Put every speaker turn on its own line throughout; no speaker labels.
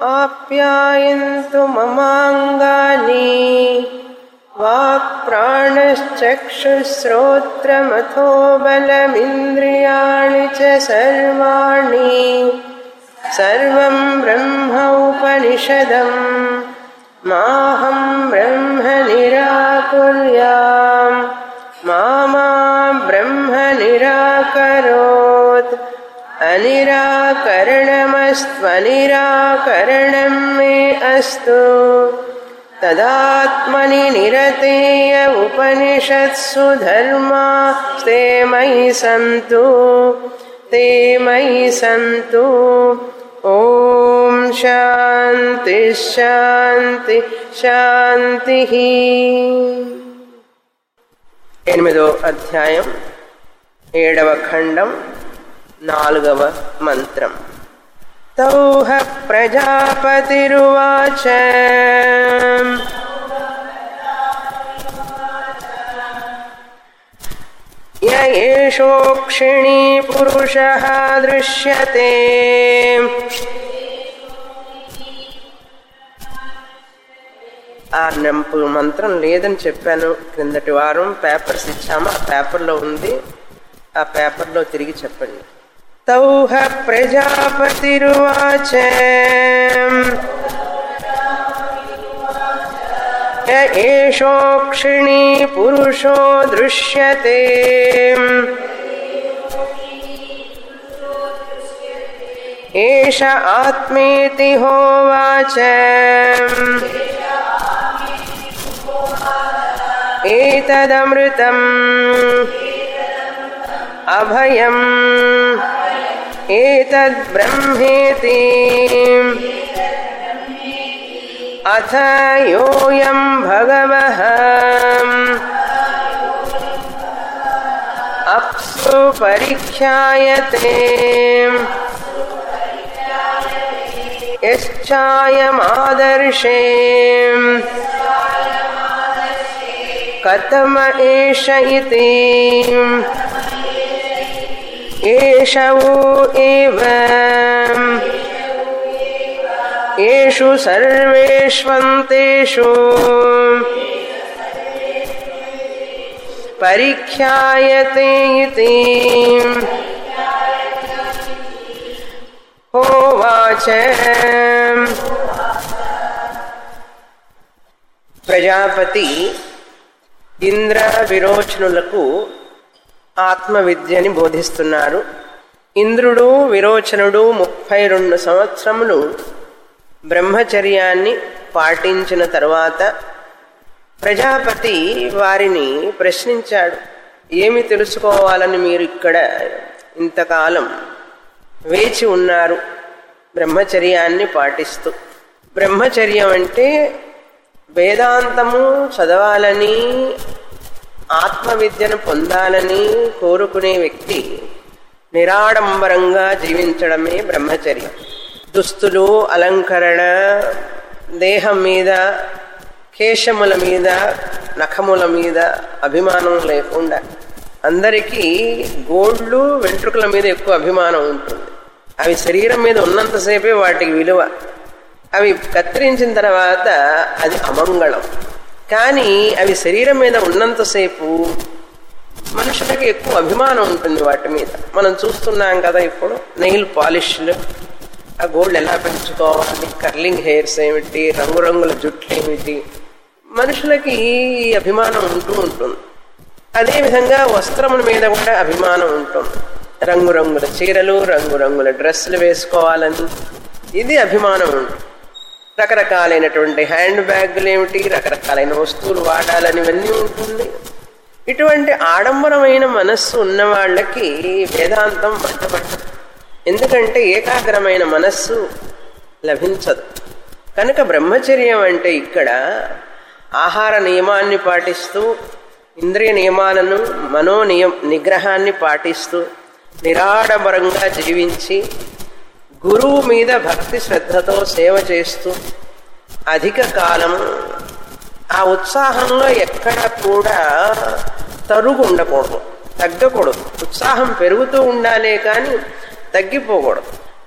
आप्यायन्तु ममाङ्गानि वाक्प्राणश्चक्षुश्रोत्रमथो बलमिन्द्रियाणि च सर्वाणि सर्वं ब्रह्म उपनिषदम् माहं ब्रह्म निराकुर्याम् मा मा ब्रह्म निराकरोत् अनिराकरणमस्त्वनिराकरणं मे अस्तु तदात्मनि निरतेय उपनिषत्सु धर्मा ते मयि सन्तु ते मयि सन्तु ॐ शान्ति శాంతి శాంతి ఎనిమిదో అధ్యాయం ఏడవ ఖండం నాలుగవ మంత్రం తౌహ ప్రజాపతిరువాచ य एषोक्षिणी पुरुषः दृश्यते ఆ నంపు మంత్రం లేదని చెప్పాను క్రిందటి వారం పేపర్స్ ఇచ్చాము ఆ పేపర్లో ఉంది ఆ పేపర్లో తిరిగి చెప్పండి తౌహ ప్రజాపతిరువాచ య ఏషోక్షిణీ పురుషో దృశ్యతే ఏష ఆత్మేతి హోవాచ एतदमृतम् अभयम् एतद्ब्रह्मेति अथ योऽयं भगवः अप्सु परीक्षायते यश्चायमादर्शे कथम एष इति एष वो एव येषु सर्वेष्वन्तेषु परीक्षायते इति होवाच ప్రజాపతి ఇంద్ర విరోచనులకు ఆత్మ విద్యని బోధిస్తున్నారు ఇంద్రుడు విరోచనుడు ముప్పై రెండు సంవత్సరములు బ్రహ్మచర్యాన్ని పాటించిన తరువాత ప్రజాపతి వారిని ప్రశ్నించాడు ఏమి తెలుసుకోవాలని మీరు ఇక్కడ ఇంతకాలం వేచి ఉన్నారు బ్రహ్మచర్యాన్ని పాటిస్తూ బ్రహ్మచర్యం అంటే వేదాంతము చదవాలని ఆత్మ విద్యను పొందాలని కోరుకునే వ్యక్తి నిరాడంబరంగా జీవించడమే బ్రహ్మచర్యం దుస్తులు అలంకరణ దేహం మీద కేశముల మీద నఖముల మీద అభిమానం లేకుండా అందరికీ గోళ్ళు వెంట్రుకల మీద ఎక్కువ అభిమానం ఉంటుంది అవి శరీరం మీద ఉన్నంతసేపే వాటికి విలువ అవి కత్తిరించిన తర్వాత అది అమంగళం కానీ అవి శరీరం మీద ఉన్నంతసేపు మనుషులకి ఎక్కువ అభిమానం ఉంటుంది వాటి మీద మనం చూస్తున్నాం కదా ఇప్పుడు నెయిల్ పాలిష్లు ఆ గోల్డ్ ఎలా పెంచుకోవాలి కర్లింగ్ హెయిర్స్ ఏమిటి రంగురంగుల జుట్లు ఏమిటి మనుషులకి ఈ అభిమానం ఉంటూ ఉంటుంది అదేవిధంగా వస్త్రముల మీద కూడా అభిమానం ఉంటుంది రంగురంగుల చీరలు రంగురంగుల డ్రెస్సులు వేసుకోవాలని ఇది అభిమానం ఉంటుంది రకరకాలైనటువంటి హ్యాండ్ బ్యాగులు ఏమిటి రకరకాలైన వస్తువులు వాడాలని ఇవన్నీ ఉంటుంది ఇటువంటి ఆడంబరమైన మనస్సు ఉన్న వాళ్ళకి వేదాంతం పట్టబట్టదు ఎందుకంటే ఏకాగ్రమైన మనస్సు లభించదు కనుక బ్రహ్మచర్యం అంటే ఇక్కడ ఆహార నియమాన్ని పాటిస్తూ ఇంద్రియ నియమాలను మనో నియం నిగ్రహాన్ని పాటిస్తూ నిరాడంబరంగా జీవించి గురువు మీద భక్తి శ్రద్ధతో సేవ చేస్తూ అధిక కాలం ఆ ఉత్సాహంలో ఎక్కడ కూడా తరుగు ఉండకూడదు తగ్గకూడదు ఉత్సాహం పెరుగుతూ ఉండాలే కానీ తగ్గిపోకూడదు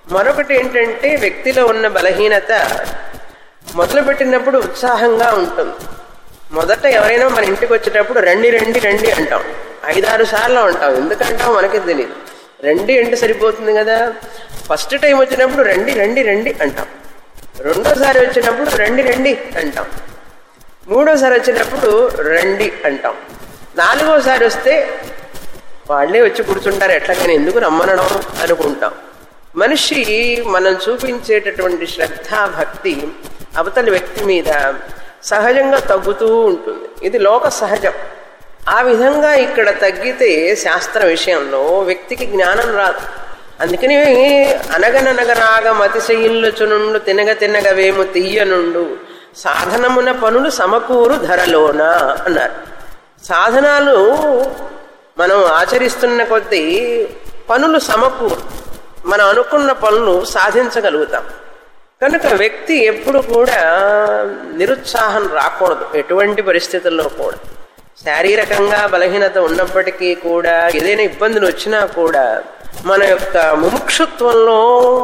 మరొకటి ఏంటంటే వ్యక్తిలో ఉన్న బలహీనత మొదలుపెట్టినప్పుడు ఉత్సాహంగా ఉంటుంది మొదట ఎవరైనా మన ఇంటికి వచ్చేటప్పుడు రండి రండి రండి అంటాం ఐదారు సార్లు అంటాం ఎందుకంటాం మనకి తెలియదు రండి అంటే సరిపోతుంది కదా ఫస్ట్ టైం వచ్చినప్పుడు రండి రండి రండి అంటాం రెండోసారి వచ్చినప్పుడు రండి రండి అంటాం మూడోసారి వచ్చినప్పుడు రండి అంటాం నాలుగోసారి వస్తే వాళ్ళే వచ్చి కూర్చుంటారు ఎట్లాగని ఎందుకు రమ్మనడం అనుకుంటాం మనిషి మనం చూపించేటటువంటి శ్రద్ధ భక్తి అవతలి వ్యక్తి మీద సహజంగా తగ్గుతూ ఉంటుంది ఇది లోక సహజం ఆ విధంగా ఇక్కడ తగ్గితే శాస్త్ర విషయంలో వ్యక్తికి జ్ఞానం రాదు అందుకని అనగననగరాగ మతిశయిల్లుచునుండు తినగ తినగవేము తీయనుండు సాధనమున పనులు సమకూరు ధరలోన అన్నారు సాధనాలు మనం ఆచరిస్తున్న కొద్దీ పనులు సమకూరు మనం అనుకున్న పనులు సాధించగలుగుతాం కనుక వ్యక్తి ఎప్పుడు కూడా నిరుత్సాహం రాకూడదు ఎటువంటి పరిస్థితుల్లో కూడా శారీరకంగా బలహీనత ఉన్నప్పటికీ కూడా ఏదైనా ఇబ్బందులు వచ్చినా కూడా మన యొక్క ముముక్షుత్వంలో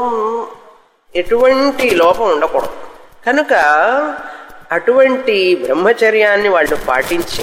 ఎటువంటి లోపం ఉండకూడదు కనుక అటువంటి బ్రహ్మచర్యాన్ని వాళ్ళు పాటించి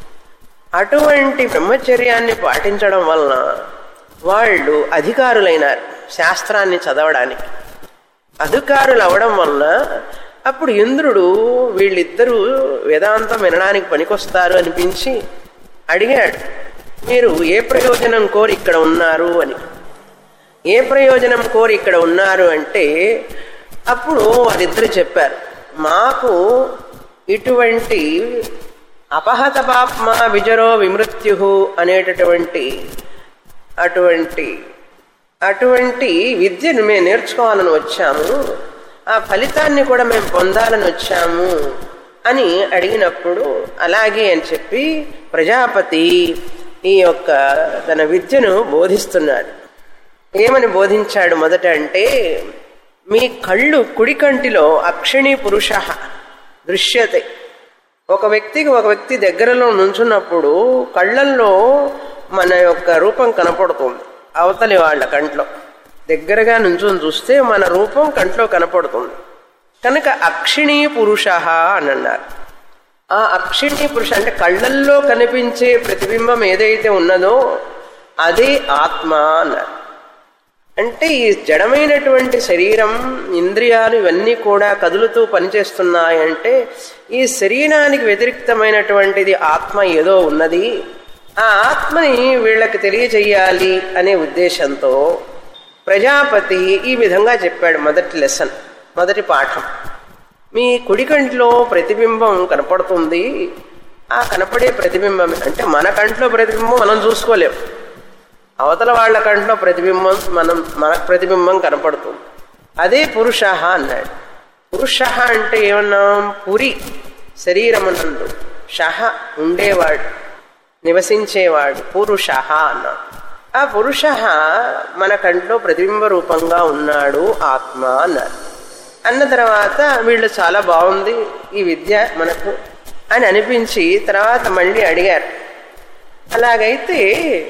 అటువంటి బ్రహ్మచర్యాన్ని పాటించడం వలన వాళ్ళు అధికారులైనారు శాస్త్రాన్ని చదవడానికి అధికారులు అవడం వలన అప్పుడు ఇంద్రుడు వీళ్ళిద్దరూ వేదాంతం వినడానికి పనికొస్తారు అనిపించి అడిగాడు మీరు ఏ ప్రయోజనం కోరి ఇక్కడ ఉన్నారు అని ఏ ప్రయోజనం కోరి ఇక్కడ ఉన్నారు అంటే అప్పుడు వారిద్దరు చెప్పారు మాకు ఇటువంటి అపహత పాప్మ విజరో విమృత్యు అనేటటువంటి అటువంటి అటువంటి విద్యను మేము నేర్చుకోవాలని వచ్చాము ఆ ఫలితాన్ని కూడా మేము పొందాలని వచ్చాము అని అడిగినప్పుడు అలాగే అని చెప్పి ప్రజాపతి ఈ యొక్క తన విద్యను బోధిస్తున్నాడు ఏమని బోధించాడు మొదట అంటే మీ కళ్ళు కుడి కంటిలో అక్షిణీ పురుష దృశ్యతే ఒక వ్యక్తికి ఒక వ్యక్తి దగ్గరలో నుంచున్నప్పుడు కళ్ళల్లో మన యొక్క రూపం కనపడుతుంది అవతలి వాళ్ళ కంట్లో దగ్గరగా నుంచుని చూస్తే మన రూపం కంట్లో కనపడుతుంది కనుక అక్షిణీ పురుష అని అన్నారు ఆ అక్షిణీ పురుష అంటే కళ్ళల్లో కనిపించే ప్రతిబింబం ఏదైతే ఉన్నదో అదే ఆత్మ అన్నారు అంటే ఈ జడమైనటువంటి శరీరం ఇంద్రియాలు ఇవన్నీ కూడా కదులుతూ పనిచేస్తున్నాయంటే ఈ శరీరానికి వ్యతిరిక్తమైనటువంటిది ఆత్మ ఏదో ఉన్నది ఆ ఆత్మని వీళ్ళకి తెలియచేయాలి అనే ఉద్దేశంతో ప్రజాపతి ఈ విధంగా చెప్పాడు మొదటి లెసన్ మొదటి పాఠం మీ కుడి కంటిలో ప్రతిబింబం కనపడుతుంది ఆ కనపడే ప్రతిబింబం అంటే మన కంట్లో ప్రతిబింబం మనం చూసుకోలేం అవతల వాళ్ళ కంట్లో ప్రతిబింబం మనం మన ప్రతిబింబం కనపడుతుంది అదే పురుష అన్నాడు పురుష అంటే ఏమన్నాం పురి శరీరమునందు షహ ఉండేవాడు నివసించేవాడు పురుష అన్నాడు ఆ పురుష మన కంట్లో ప్రతిబింబ రూపంగా ఉన్నాడు ఆత్మ అన్నారు అన్న తర్వాత వీళ్ళు చాలా బాగుంది ఈ విద్య మనకు అని అనిపించి తర్వాత మళ్ళీ అడిగారు అలాగైతే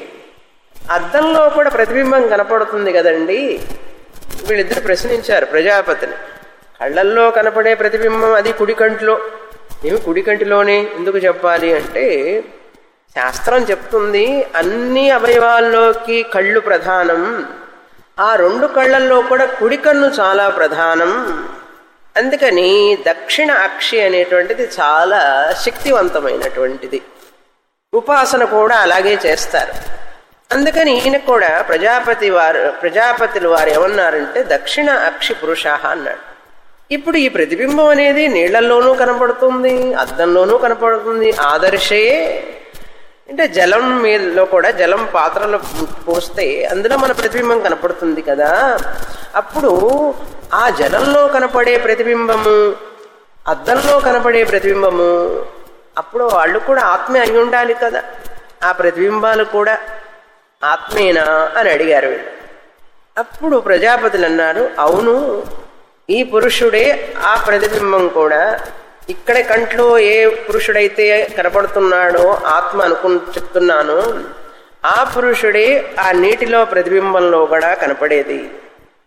అద్దంలో కూడా ప్రతిబింబం కనపడుతుంది కదండి వీళ్ళిద్దరు ప్రశ్నించారు ప్రజాపతిని కళ్ళల్లో కనపడే ప్రతిబింబం అది కుడి కంటిలో ఏమి కుడి కంటిలోనే ఎందుకు చెప్పాలి అంటే శాస్త్రం చెప్తుంది అన్ని అవయవాల్లోకి కళ్ళు ప్రధానం ఆ రెండు కళ్ళల్లో కూడా కుడి కన్ను చాలా ప్రధానం అందుకని దక్షిణ అక్షి అనేటువంటిది చాలా శక్తివంతమైనటువంటిది ఉపాసన కూడా అలాగే చేస్తారు అందుకని ఈయన కూడా ప్రజాపతి వారు ప్రజాపతులు వారు ఏమన్నారంటే దక్షిణ అక్షి పురుష అన్నాడు ఇప్పుడు ఈ ప్రతిబింబం అనేది నీళ్లలోనూ కనపడుతుంది అద్దంలోనూ కనపడుతుంది ఆదర్శే అంటే జలం మీదలో కూడా జలం పాత్రలో పోస్తే అందులో మన ప్రతిబింబం కనపడుతుంది కదా అప్పుడు ఆ జలంలో కనపడే ప్రతిబింబము అద్దంలో కనపడే ప్రతిబింబము అప్పుడు వాళ్ళు కూడా ఆత్మే అయి ఉండాలి కదా ఆ ప్రతిబింబాలు కూడా ఆత్మేనా అని అడిగారు వీళ్ళు అప్పుడు ప్రజాపతులు అన్నారు అవును ఈ పురుషుడే ఆ ప్రతిబింబం కూడా ఇక్కడ కంట్లో ఏ పురుషుడైతే కనపడుతున్నాడో ఆత్మ అనుకు చెప్తున్నాను ఆ పురుషుడే ఆ నీటిలో ప్రతిబింబంలో కూడా కనపడేది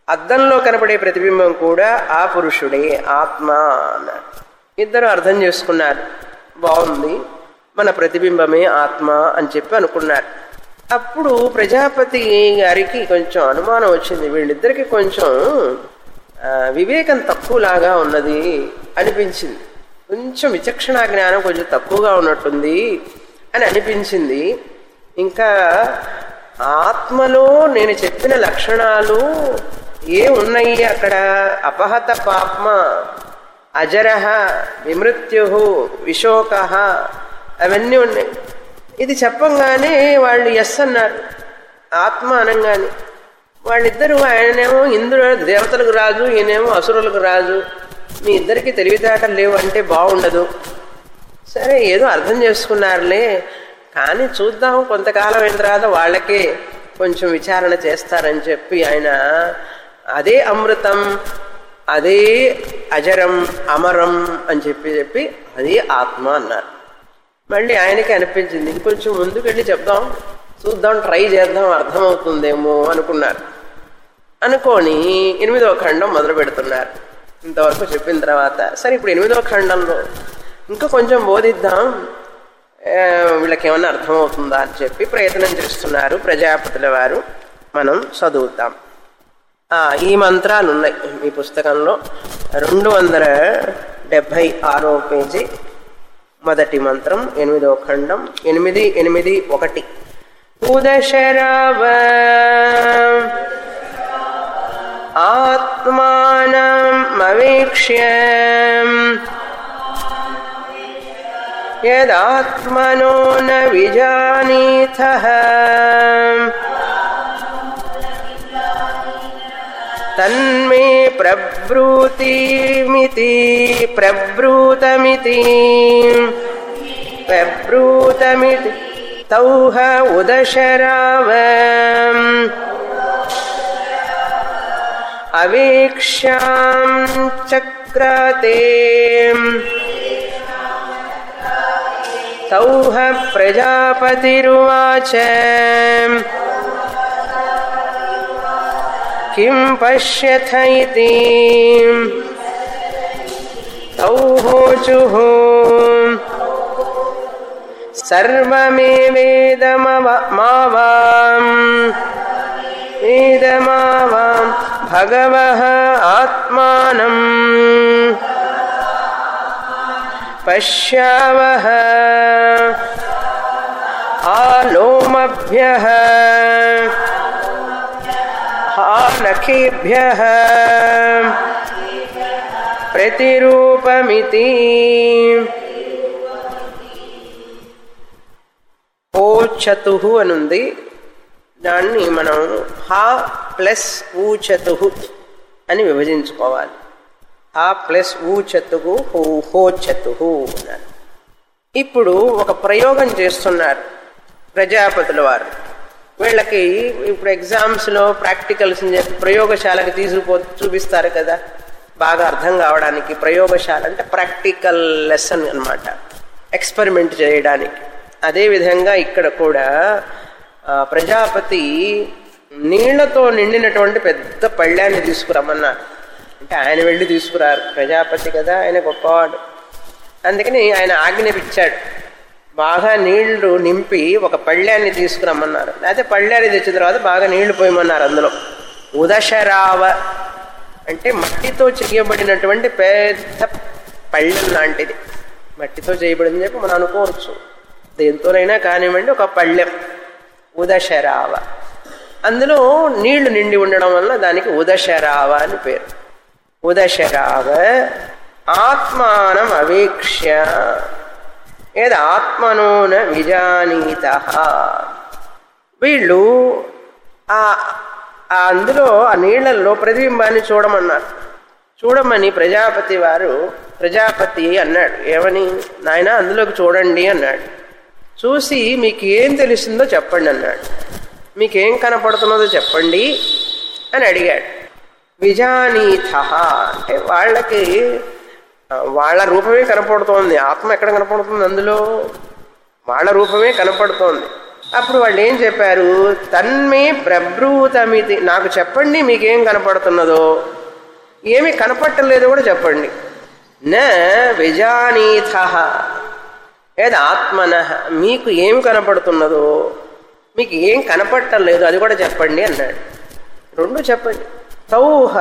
అద్దంలో కనపడే ప్రతిబింబం కూడా ఆ పురుషుడే ఆత్మ అన్నారు ఇద్దరు అర్థం చేసుకున్నారు బాగుంది మన ప్రతిబింబమే ఆత్మ అని చెప్పి అనుకున్నారు అప్పుడు ప్రజాపతి గారికి కొంచెం అనుమానం వచ్చింది వీళ్ళిద్దరికి కొంచెం ఆ, వివేకం తక్కువలాగా ఉన్నది అనిపించింది కొంచెం విచక్షణ జ్ఞానం కొంచెం తక్కువగా ఉన్నట్టుంది అని అనిపించింది ఇంకా ఆత్మలో నేను చెప్పిన లక్షణాలు ఏ ఉన్నాయి అక్కడ అపహత పాప్మ అజరహ విమృత్యు విశోక అవన్నీ ఉన్నాయి ఇది చెప్పంగానే వాళ్ళు ఎస్ అన్నారు ఆత్మ అనగానే వాళ్ళిద్దరూ ఆయనేమో ఇంద్రుడు దేవతలకు రాజు ఈయనేమో అసురులకు రాజు మీ ఇద్దరికి తెలివితేటలు లేవు అంటే బాగుండదు సరే ఏదో అర్థం చేసుకున్నారులే కానీ చూద్దాం కొంతకాలం అయిన తర్వాత వాళ్ళకే కొంచెం విచారణ చేస్తారని చెప్పి ఆయన అదే అమృతం అదే అజరం అమరం అని చెప్పి చెప్పి అదే ఆత్మ అన్నారు మళ్ళీ ఆయనకి అనిపించింది ఇంకొంచెం ముందుకెళ్ళి చెప్దాం చూద్దాం ట్రై చేద్దాం అర్థమవుతుందేమో అనుకున్నారు అనుకొని ఎనిమిదవ ఖండం మొదలు పెడుతున్నారు ఇంతవరకు చెప్పిన తర్వాత సరే ఇప్పుడు ఎనిమిదవ ఖండంలో ఇంకా కొంచెం బోధిద్దాం ఆ, వీళ్ళకి ఏమన్నా అర్థమవుతుందా అని చెప్పి ప్రయత్నం చేస్తున్నారు ప్రజాపతుల వారు మనం చదువుతాం ఆ, ఈ మంత్రాలు ఉన్నాయి ఈ పుస్తకంలో రెండు వందల డెబ్భై ఆరో పేజీ మొదటి మంత్రం ఎనిమిదవ ఖండం ఎనిమిది ఎనిమిది ఒకటి ఉదశరావ ఆత్మానమవేక్ష్య యదాత్మనో న విజానీథః తన్మే ప్రబ్రూతిమితి ప్రబ్రూతమితి ప్రబ్రూతమితి తౌహ ఉదశరావ అవేక్ష్యాం చక్రతే తౌహ ప్రజాపతిరువాచ किं पश्यथ इति तौहोचुः सर्वमेवेदमवाम् वेदमावां भगवः आत्मानम् पश्यावः आलोमभ्यः नखेभ्यः प्रतिरूपमिति ఓచతు అనుంది దాన్ని మనం హా ప్లస్ ఊచతు అని విభజించుకోవాలి హా ప్లస్ ఊచతు హూ హోచతు అన్నారు ఇప్పుడు ఒక ప్రయోగం చేస్తున్నారు ప్రజాపతుల వారు వీళ్ళకి ఇప్పుడు ఎగ్జామ్స్లో ప్రాక్టికల్స్ అని చెప్పి ప్రయోగశాలకు తీసుకుపో చూపిస్తారు కదా బాగా అర్థం కావడానికి ప్రయోగశాల అంటే ప్రాక్టికల్ లెసన్ అన్నమాట ఎక్స్పెరిమెంట్ చేయడానికి అదేవిధంగా ఇక్కడ కూడా ఆ, ప్రజాపతి నీళ్లతో నిండినటువంటి పెద్ద పళ్ళాన్ని తీసుకురమ్మన్నారు అంటే ఆయన వెళ్ళి తీసుకురారు ప్రజాపతి కదా ఆయన గొప్పవాడు అందుకని ఆయన ఆజ్ఞపిచ్చాడు బాగా నీళ్లు నింపి ఒక పళ్ళాన్ని తీసుకురమ్మన్నారు లేకపోతే పళ్ళాన్ని తెచ్చిన తర్వాత బాగా నీళ్లు పోయమన్నారు అందులో ఉదశరావ అంటే మట్టితో చేయబడినటువంటి పెద్ద పళ్ళెం లాంటిది మట్టితో చేయబడిందని చెప్పి మనం అనుకోవచ్చు దేంతోనైనా కానివ్వండి ఒక పళ్ళెం ఉదశరావ అందులో నీళ్లు నిండి ఉండడం వల్ల దానికి ఉదశరావ అని పేరు ఉదశరావ ఆత్మానం అవేక్ష్య ఏది ఆత్మనోన విజానీత వీళ్ళు ఆ ఆ అందులో ఆ నీళ్లలో ప్రతిబింబాన్ని చూడమన్నారు చూడమని ప్రజాపతి వారు ప్రజాపతి అన్నాడు ఏమని నాయన అందులోకి చూడండి అన్నాడు చూసి మీకు ఏం తెలుస్తుందో చెప్పండి అన్నాడు మీకేం కనపడుతున్నదో చెప్పండి అని అడిగాడు విజానీత అంటే వాళ్ళకి ఆ, వాళ్ళ రూపమే కనపడుతోంది ఆత్మ ఎక్కడ కనపడుతుంది అందులో వాళ్ళ రూపమే కనపడుతోంది అప్పుడు వాళ్ళు ఏం చెప్పారు తన్మే ప్రబ్రూతమితి నాకు చెప్పండి మీకేం కనపడుతున్నదో ఏమి కనపట్టలేదో కూడా చెప్పండి న విజానీథ ఏది ఆత్మన మీకు ఏం కనపడుతున్నదో మీకు ఏం కనపట్టలేదు అది కూడా చెప్పండి అన్నాడు రెండు చెప్పండి తౌహ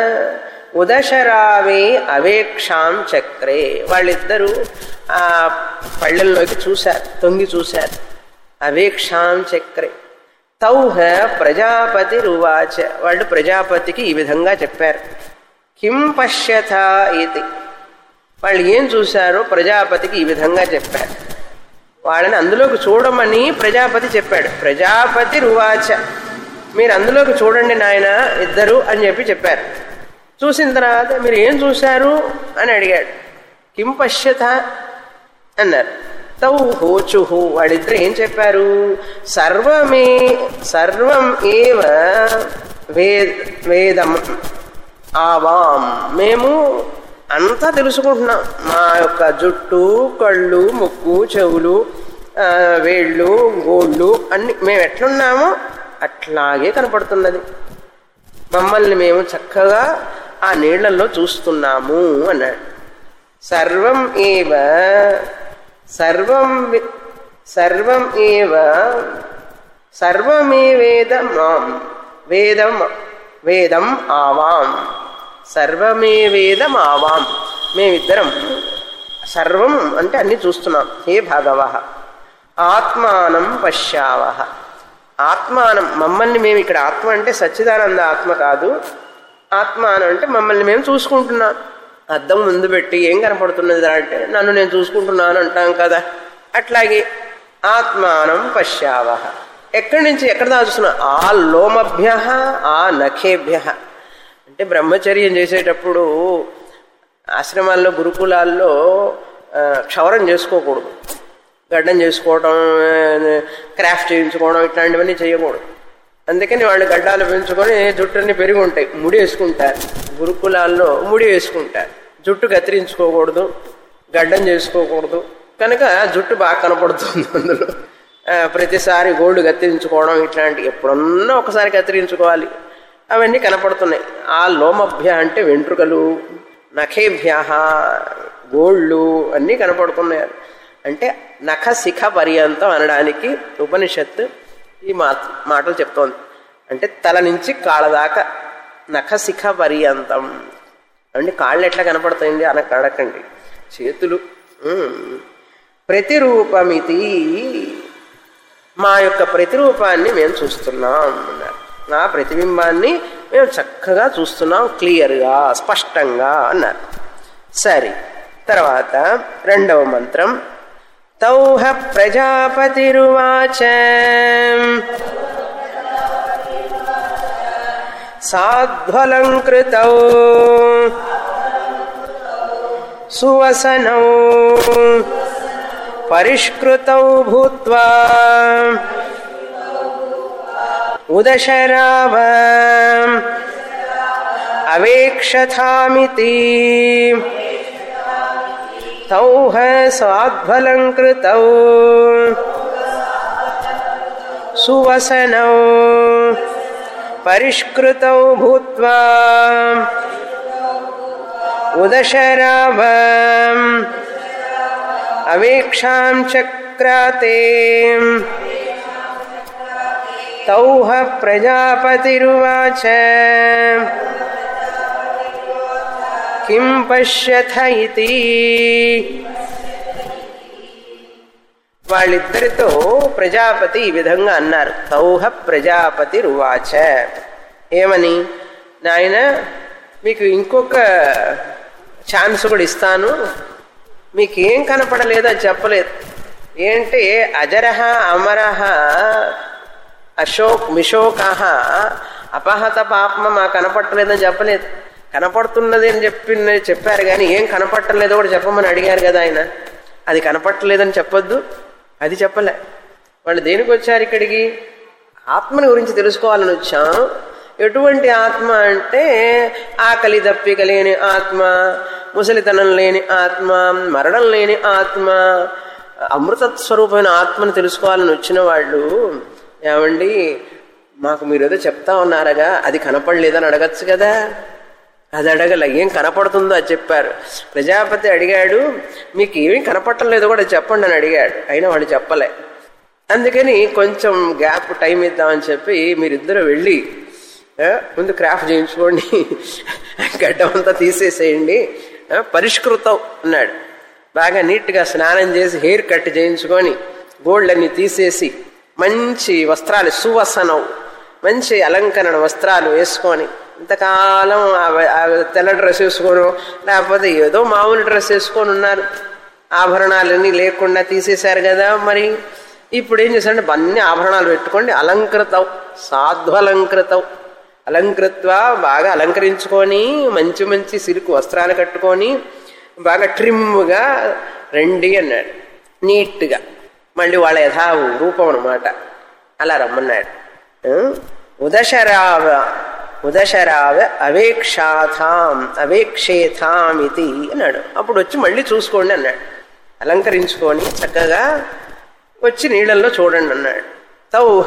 ఉదశరావే అవేక్షాం చక్రే వాళ్ళిద్దరూ ఆ పళ్ళల్లోకి చూశారు తొంగి చూశారు అవేక్షాం చక్రే తౌహ ప్రజాపతి రువాచ వాళ్ళు ప్రజాపతికి ఈ విధంగా చెప్పారు కిం పశ్యత ఇది వాళ్ళు ఏం చూశారో ప్రజాపతికి ఈ విధంగా చెప్పారు వాళ్ళని అందులోకి చూడమని ప్రజాపతి చెప్పాడు ప్రజాపతి రువాచ మీరు అందులోకి చూడండి నాయన ఇద్దరు అని చెప్పి చెప్పారు చూసిన తర్వాత మీరు ఏం చూశారు అని అడిగాడు కిం పశ్యత అన్నారు తౌ హోచుహు వాళ్ళిద్దరు ఏం చెప్పారు సర్వమే సర్వం ఏవ వే వేదం ఆవాం మేము అంతా తెలుసుకుంటున్నాం మా యొక్క జుట్టు కళ్ళు ముక్కు చెవులు ఆ, వేళ్ళు గోళ్ళు అన్ని మేము ఎట్లున్నామో అట్లాగే కనపడుతున్నది మమ్మల్ని మేము చక్కగా ఆ నీళ్లలో చూస్తున్నాము అన్నాడు సర్వం ఏవ సర్వం వి- సర్వం ఏవ సర్వమే వేదం వేదం వేదం ఆవాం సర్వమే వేదం ఆవాం మేమిద్దరం సర్వం అంటే అన్ని చూస్తున్నాం హే భాగవ ఆత్మానం పశ్యావ ఆత్మానం మమ్మల్ని మేము ఇక్కడ ఆత్మ అంటే సచ్చిదానంద ఆత్మ కాదు ఆత్మానం అంటే మమ్మల్ని మేము చూసుకుంటున్నాం అద్దం ముందు పెట్టి ఏం కనపడుతున్నది రా అంటే నన్ను నేను చూసుకుంటున్నాను అంటాం కదా అట్లాగే ఆత్మానం పశ్యావ ఎక్కడి నుంచి ఎక్కడ దాచుస్తున్నా ఆ లోమభ్య ఆ నఖేభ్య అంటే బ్రహ్మచర్యం చేసేటప్పుడు ఆశ్రమాల్లో గురుకులాల్లో ఆ, క్షవరం చేసుకోకూడదు గడ్డం చేసుకోవడం ఆ, క్రాఫ్ట్ చేయించుకోవడం ఇట్లాంటివన్నీ చేయకూడదు అందుకని వాళ్ళు గడ్డాలు పెంచుకొని జుట్టుని పెరిగి ఉంటాయి ముడి వేసుకుంటారు గురుకులాల్లో ముడి వేసుకుంటారు జుట్టు కత్తిరించుకోకూడదు గడ్డం చేసుకోకూడదు కనుక జుట్టు బాగా కనపడుతుంది అందులో ఆ, ప్రతిసారి గోల్డ్ కత్తిరించుకోవడం ఇట్లాంటి ఎప్పుడన్నా ఒకసారి కత్తిరించుకోవాలి అవన్నీ కనపడుతున్నాయి ఆ లోమభ్య అంటే వెంట్రుకలు నఖేభ్య గోళ్ళు అన్నీ కనపడుతున్నాయి అంటే నఖ శిఖ పర్యంతం అనడానికి ఉపనిషత్తు ఈ మా మాటలు చెప్తోంది అంటే తల నుంచి కాళ్ళ దాకా నఖ శిఖ పర్యంతం అంటే కాళ్ళు ఎట్లా కనపడతాయండి అనక అడకండి చేతులు ఉమ్. ప్రతిరూపమితి మా యొక్క ప్రతిరూపాన్ని మేము చూస్తున్నాం అన్నారు ఆ ప్రతిబింబాన్ని మేము చక్కగా చూస్తున్నాం క్లియర్గా స్పష్టంగా అన్నారు సరే తర్వాత రెండవ మంత్రం తౌహ ప్రజాపతిరువాచ సాధ్వలంకృతౌ సువసనౌ పరిష్కృతౌ భూత్వా ఉదశరావ అవేక్షథామితి తౌహ సాధ్వలంకృతౌ సువసనౌ పరిష్కృతౌ భూత్వా ఉదశరావ అవేక్షాం చక్రాతే తౌహ ప్రజాపతిరువాచ కిం పశ్యథ ఇతి వాళ్ళిద్దరితో ప్రజాపతి ఈ విధంగా అన్నారు తౌహ ప్రజాపతి రువాచ ఏమని నాయన మీకు ఇంకొక ఛాన్స్ కూడా ఇస్తాను మీకేం కనపడలేదు అది చెప్పలేదు ఏంటి అజరహ అమరహ అశోక్ మిశోక అపహత పాపమ మా కనపట్టలేదని చెప్పలేదు కనపడుతున్నది అని చెప్పి చెప్పారు కానీ ఏం కనపట్టలేదో కూడా చెప్పమని అడిగారు కదా ఆయన అది కనపట్టలేదని చెప్పొద్దు అది చెప్పలే వాళ్ళు దేనికి వచ్చారు ఇక్కడికి ఆత్మని గురించి తెలుసుకోవాలని వచ్చాం ఎటువంటి ఆత్మ అంటే ఆకలి దప్పిక లేని ఆత్మ ముసలితనం లేని ఆత్మ మరణం లేని ఆత్మ అమృత స్వరూపమైన ఆత్మను తెలుసుకోవాలని వచ్చిన వాళ్ళు ఏమండి మాకు మీరు ఏదో చెప్తా ఉన్నారగా అది కనపడలేదని అడగచ్చు కదా అది అడగల ఏం కనపడుతుందో అది చెప్పారు ప్రజాపతి అడిగాడు మీకు ఏమీ కనపడలేదో కూడా చెప్పండి అని అడిగాడు అయినా వాడు చెప్పలే అందుకని కొంచెం గ్యాప్ టైం ఇద్దామని చెప్పి మీరిద్దరు వెళ్ళి ఆ, ముందు క్రాఫ్ట్ చేయించుకోండి గడ్డం అంతా తీసేసేయండి ఆ, పరిష్కృతం అన్నాడు బాగా నీట్గా స్నానం చేసి హెయిర్ కట్ చేయించుకొని గోల్డ్ అన్ని తీసేసి మంచి వస్త్రాలు సువసనం మంచి అలంకరణ వస్త్రాలు వేసుకొని ఇంతకాలం ఆ- ఆ తెల్ల డ్రెస్ వేసుకోను లేకపోతే ఏదో మామూలు డ్రెస్ వేసుకొని ఉన్నారు ఆభరణాలన్నీ లేకుండా తీసేశారు కదా మరి ఇప్పుడు ఏం చేశారంటే అన్ని ఆభరణాలు పెట్టుకోండి అలంకృతం సాధ్వలంకృతం అలంకృత్వ బాగా అలంకరించుకొని మంచి మంచి సిరుకు వస్త్రాలు కట్టుకొని బాగా ట్రిమ్గా రండి అన్నాడు నీట్గా మళ్ళీ వాళ్ళ యథా రూపం అనమాట అలా రమ్మన్నాడు ఆ? ఉదశరావ ఉదశరావ అవేక్షాథాం అవేక్షేథాం ఇది అన్నాడు అప్పుడు వచ్చి మళ్ళీ చూసుకోండి అన్నాడు అలంకరించుకొని చక్కగా వచ్చి నీళ్ళల్లో చూడండి అన్నాడు తౌహ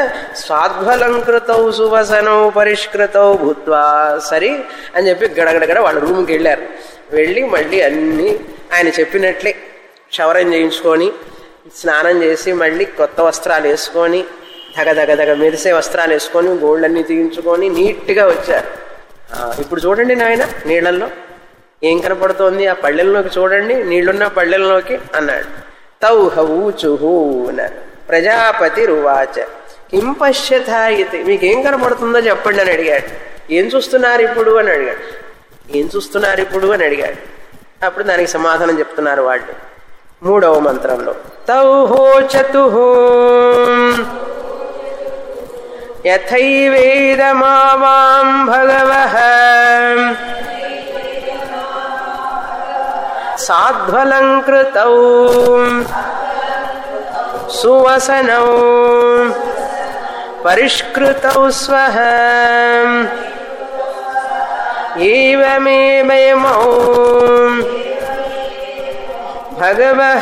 స్వాధ్వలంకృతౌ సువసనౌ పరిష్కృతౌ భూత్వా సరి అని చెప్పి గడగడగడ వాళ్ళ రూమ్కి వెళ్ళారు వెళ్ళి మళ్ళీ అన్ని ఆయన చెప్పినట్లే క్షవరం చేయించుకొని స్నానం చేసి మళ్ళీ కొత్త వస్త్రాలు వేసుకొని దగ దగ దగ మెరిసే వస్త్రాలు వేసుకొని గోల్డ్ అన్ని తీయించుకొని నీట్గా వచ్చారు ఆ, ఇప్పుడు చూడండి నాయన నీళ్ళల్లో ఏం కనపడుతోంది ఆ పళ్ళెల్లోకి చూడండి నీళ్లున్న పళ్ళెల్లోకి అన్నాడు తౌహ ఊచుహు అన్నారు ప్రజాపతి రువాచ కిం పశ్యత ఇది మీకేం కనపడుతుందో చెప్పండి అని అడిగాడు ఏం చూస్తున్నారు ఇప్పుడు అని అడిగాడు ఏం చూస్తున్నారు ఇప్పుడు అని అడిగాడు అప్పుడు దానికి సమాధానం చెప్తున్నారు వాళ్ళు మూడవ మంత్రంలో తౌహోచతు యథైవేదమావాం భగవః సాధ్వలంకృతౌ సువసనౌ పరిష్కృతౌ స్వః ఏవమేవయమౌ భగవః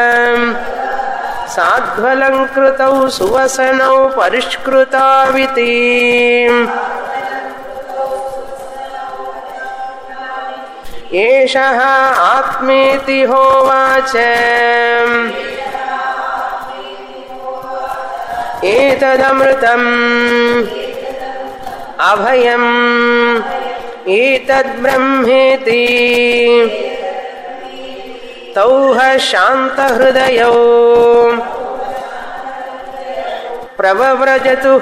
సాధ్వలంకృతౌ సువసనౌ పరిష్కృతావితి ఏష ఆత్మేతి హోవాచ ఏతదమృతం అభయం ఏతద్బ్రహ్మేతి తౌహ శాంతహృదయౌ ప్రవ్రజతు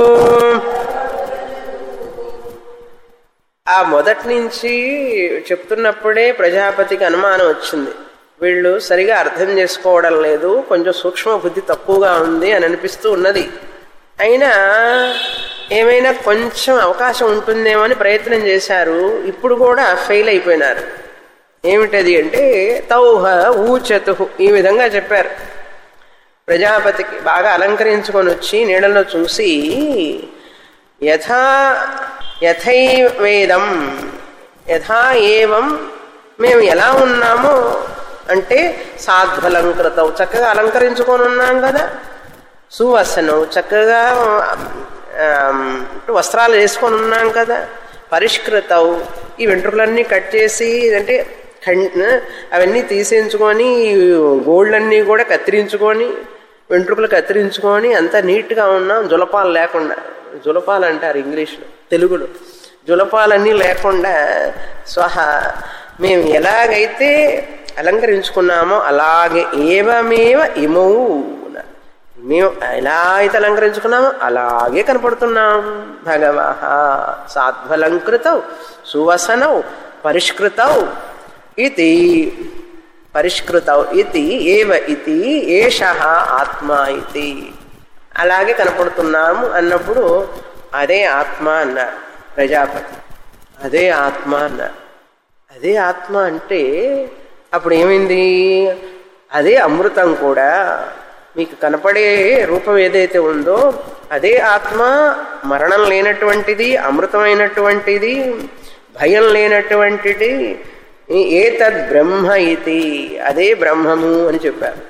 ఆ మొదటి నుంచి చెప్తున్నప్పుడే ప్రజాపతికి అనుమానం వచ్చింది వీళ్ళు సరిగా అర్థం చేసుకోవడం లేదు కొంచెం సూక్ష్మ బుద్ధి తక్కువగా ఉంది అని అనిపిస్తూ ఉన్నది అయినా ఏమైనా కొంచెం అవకాశం ఉంటుందేమో అని ప్రయత్నం చేశారు ఇప్పుడు కూడా ఫెయిల్ అయిపోయినారు ఏమిటది అంటే తౌహ ఊచతు ఈ విధంగా చెప్పారు ప్రజాపతికి బాగా అలంకరించుకొని వచ్చి నీళ్ళలో చూసి యథా యథైవేదం యథా ఏవం మేము ఎలా ఉన్నామో అంటే సాధ్వలంకృతం చక్కగా అలంకరించుకొని ఉన్నాం కదా సువసనం చక్కగా ఆమ్, వస్త్రాలు వేసుకొని ఉన్నాం కదా పరిష్కృతం ఈ వెంట్రుకలన్నీ కట్ చేసి అంటే ఖండ్ అవన్నీ తీసేయించుకొని గోల్డ్ అన్నీ కూడా కత్తిరించుకొని వెంట్రుకలు కత్తిరించుకొని అంతా నీట్గా ఉన్నాం జులపాలు లేకుండా జులపాలు అంటారు ఇంగ్లీష్లో తెలుగులో జులపాలన్నీ లేకుండా స్వహ మేము ఎలాగైతే అలంకరించుకున్నామో అలాగే ఏవమేవ ఇమౌ అన్నారు. మేము ఎలా అయితే అలంకరించుకున్నామో అలాగే కనపడుతున్నాం భగవహ సాధ్వలంకృతౌ సువసనౌ పరిష్కృతౌ ఇది పరిష్కృతౌ ఇది ఏవ ఇది ఏష ఆత్మ ఇది అలాగే కనపడుతున్నాము అన్నప్పుడు అదే ఆత్మ అన్నారు ప్రజాపతి అదే ఆత్మ అన్నారు అదే ఆత్మ అంటే అప్పుడు ఏమైంది అదే అమృతం కూడా మీకు కనపడే రూపం ఏదైతే ఉందో అదే ఆత్మ మరణం లేనటువంటిది అమృతమైనటువంటిది భయం లేనటువంటిది ఏతద్ బ్రహ్మ ఇది అదే బ్రహ్మము అని చెప్పారు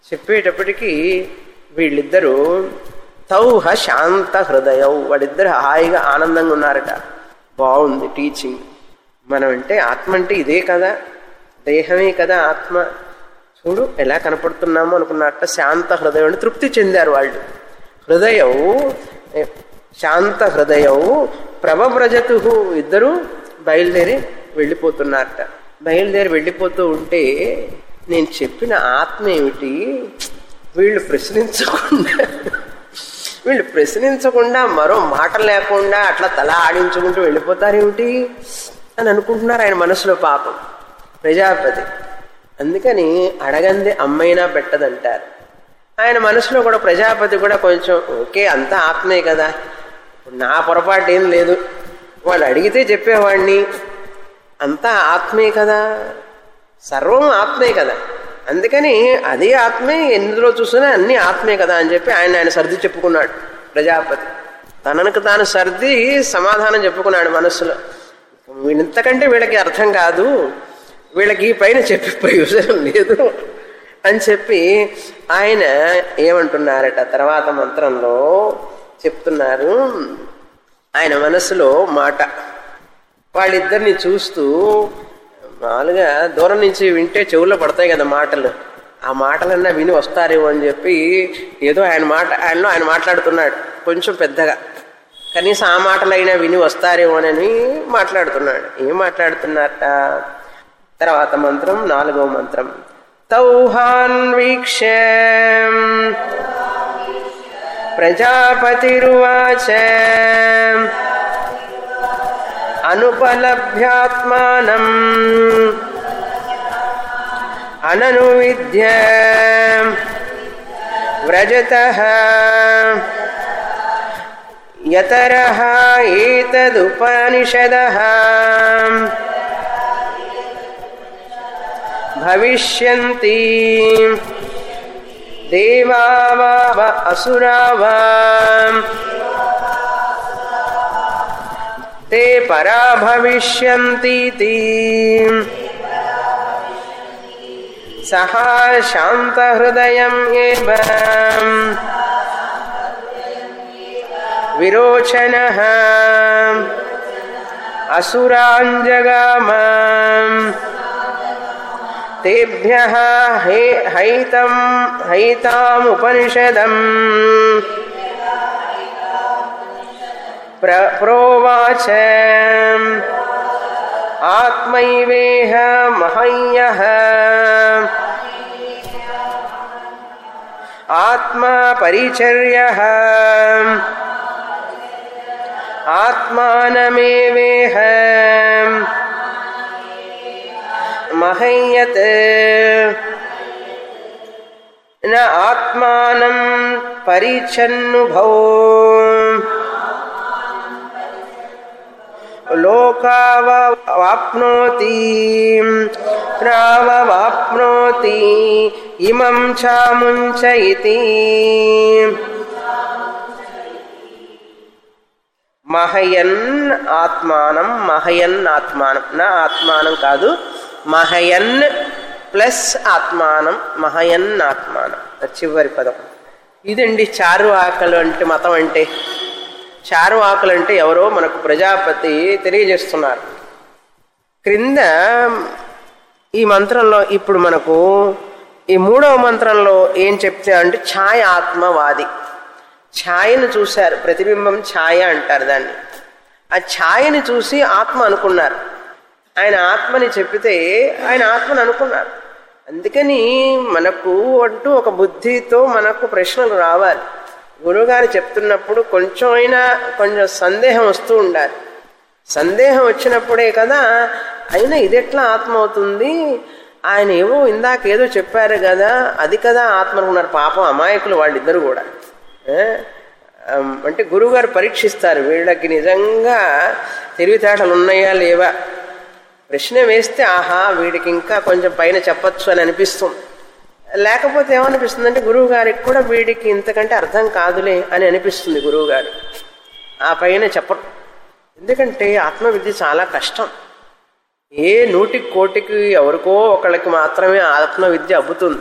చెప్పేటప్పటికీ వీళ్ళిద్దరూ తౌహ శాంత హృదయం వాళ్ళిద్దరు హాయిగా ఆనందంగా ఉన్నారట బాగుంది టీచింగ్ మనం అంటే ఆత్మ అంటే ఇదే కదా దేహమే కదా ఆత్మ చూడు ఎలా కనపడుతున్నామో అనుకున్నట్ట శాంత హృదయం అంటే తృప్తి చెందారు వాళ్ళు హృదయం ఏ, శాంత హృదయం ప్రభవ్రజతు ఇద్దరు బయలుదేరి వెళ్ళిపోతున్నారట బయలుదేరి వెళ్ళిపోతూ ఉంటే నేను చెప్పిన ఆత్మ ఏమిటి వీళ్ళు ప్రశ్నించకుండా వీళ్ళు ప్రశ్నించకుండా మరో మాట లేకుండా అట్లా తల ఆడించుకుంటూ వెళ్ళిపోతారేమిటి అని అనుకుంటున్నారు ఆయన మనసులో పాపం ప్రజాపతి అందుకని అడగంది అమ్మైనా పెట్టదంటారు ఆయన మనసులో కూడా ప్రజాపతి కూడా కొంచెం ఓకే అంతా ఆత్మే కదా ఇప్పుడు నా పొరపాటు ఏం లేదు వాళ్ళు అడిగితే చెప్పేవాడిని అంతా ఆత్మే కదా సర్వం ఆత్మే కదా అందుకని అది ఆత్మే ఎందులో చూసినా అన్ని ఆత్మే కదా అని చెప్పి ఆయన ఆయన సర్ది చెప్పుకున్నాడు ప్రజాపతి తనకు తాను సర్ది సమాధానం చెప్పుకున్నాడు మనస్సులో వీళ్ళంతకంటే వీళ్ళకి అర్థం కాదు వీళ్ళకి ఈ పైన చెప్పి ప్రయోజనం లేదు అని చెప్పి ఆయన ఏమంటున్నారట తర్వాత మంత్రంలో చెప్తున్నారు ఆయన మనసులో మాట వాళ్ళిద్దరిని చూస్తూ మామూలుగా దూరం నుంచి వింటే చెవుల్లో పడతాయి కదా మాటలు ఆ మాటలన్నా విని వస్తారేమో అని చెప్పి ఏదో ఆయన మాట ఆయనలో ఆయన మాట్లాడుతున్నాడు కొంచెం పెద్దగా కనీసం ఆ మాటలైనా విని వస్తారేమోనని మాట్లాడుతున్నాడు ఏం మాట్లాడుతున్నారట తర్వాత మంత్రం నాలుగవ మంత్రం తౌహాన్ వీక్ష ప్రజాపతిరువాచ అనుపలభ్యాత్మానం అననువిద్య వ్రజత యతర ఏతదుపనిషద భవిష్యంతి దేవా వా అసురా వా ते परा भविष्यन्तीति सः शान्तहृदयम् एव विरोचनः असुराञ्जगाम तेभ्यः हे हैतं हैतामुपनिषदम् प्र प्रोवाच आत्मैवेह महय्यः आत्मा परिचर्यः आत्मानमेवेह महय्यत् न आत्मानं परिच्छन्नुभौ లోకావాప్నోతి ప్రావవాప్నోతి ఇమం చాముంచ ఇతి మహయన్ ఆత్మానం మహయన్ ఆత్మానం నా ఆత్మానం కాదు మహయన్ ప్లస్ ఆత్మానం మహయన్ ఆత్మానం చివరి పదం ఇదండి చారు ఆకలు అంటే మతం అంటే చారువాకులు అంటే ఎవరో మనకు ప్రజాపతి తెలియజేస్తున్నారు క్రింద ఈ మంత్రంలో ఇప్పుడు మనకు ఈ మూడవ మంత్రంలో ఏం చెప్తే అంటే ఛాయ ఆత్మవాది ఛాయను చూశారు ప్రతిబింబం ఛాయ అంటారు దాన్ని ఆ ఛాయని చూసి ఆత్మ అనుకున్నారు ఆయన ఆత్మని చెప్పితే ఆయన ఆత్మని అనుకున్నారు అందుకని మనకు అంటూ ఒక బుద్ధితో మనకు ప్రశ్నలు రావాలి గురువుగారు చెప్తున్నప్పుడు కొంచెం అయినా కొంచెం సందేహం వస్తూ ఉండాలి సందేహం వచ్చినప్పుడే కదా అయినా ఇది ఎట్లా ఆత్మ అవుతుంది ఆయన ఏవో ఇందాక ఏదో చెప్పారు కదా అది కదా ఆత్మ అనుకున్నారు పాపం అమాయకులు వాళ్ళిద్దరు కూడా ఏ? ఆమ్, అంటే గురువుగారు పరీక్షిస్తారు వీళ్ళకి నిజంగా తెలివితేటలు ఉన్నాయా లేవా ప్రశ్న వేస్తే ఆహా వీడికి ఇంకా కొంచెం పైన చెప్పచ్చు అని అనిపిస్తుంది లేకపోతే ఏమనిపిస్తుంది అంటే గురువు గారికి కూడా వీడికి ఇంతకంటే అర్థం కాదులే అని అనిపిస్తుంది గురువు గారి ఆ పైన చెప్పరు ఎందుకంటే ఆత్మవిద్య చాలా కష్టం ఏ నూటికి కోటికి ఎవరికో ఒకళ్ళకి మాత్రమే ఆత్మవిద్య అబ్బుతుంది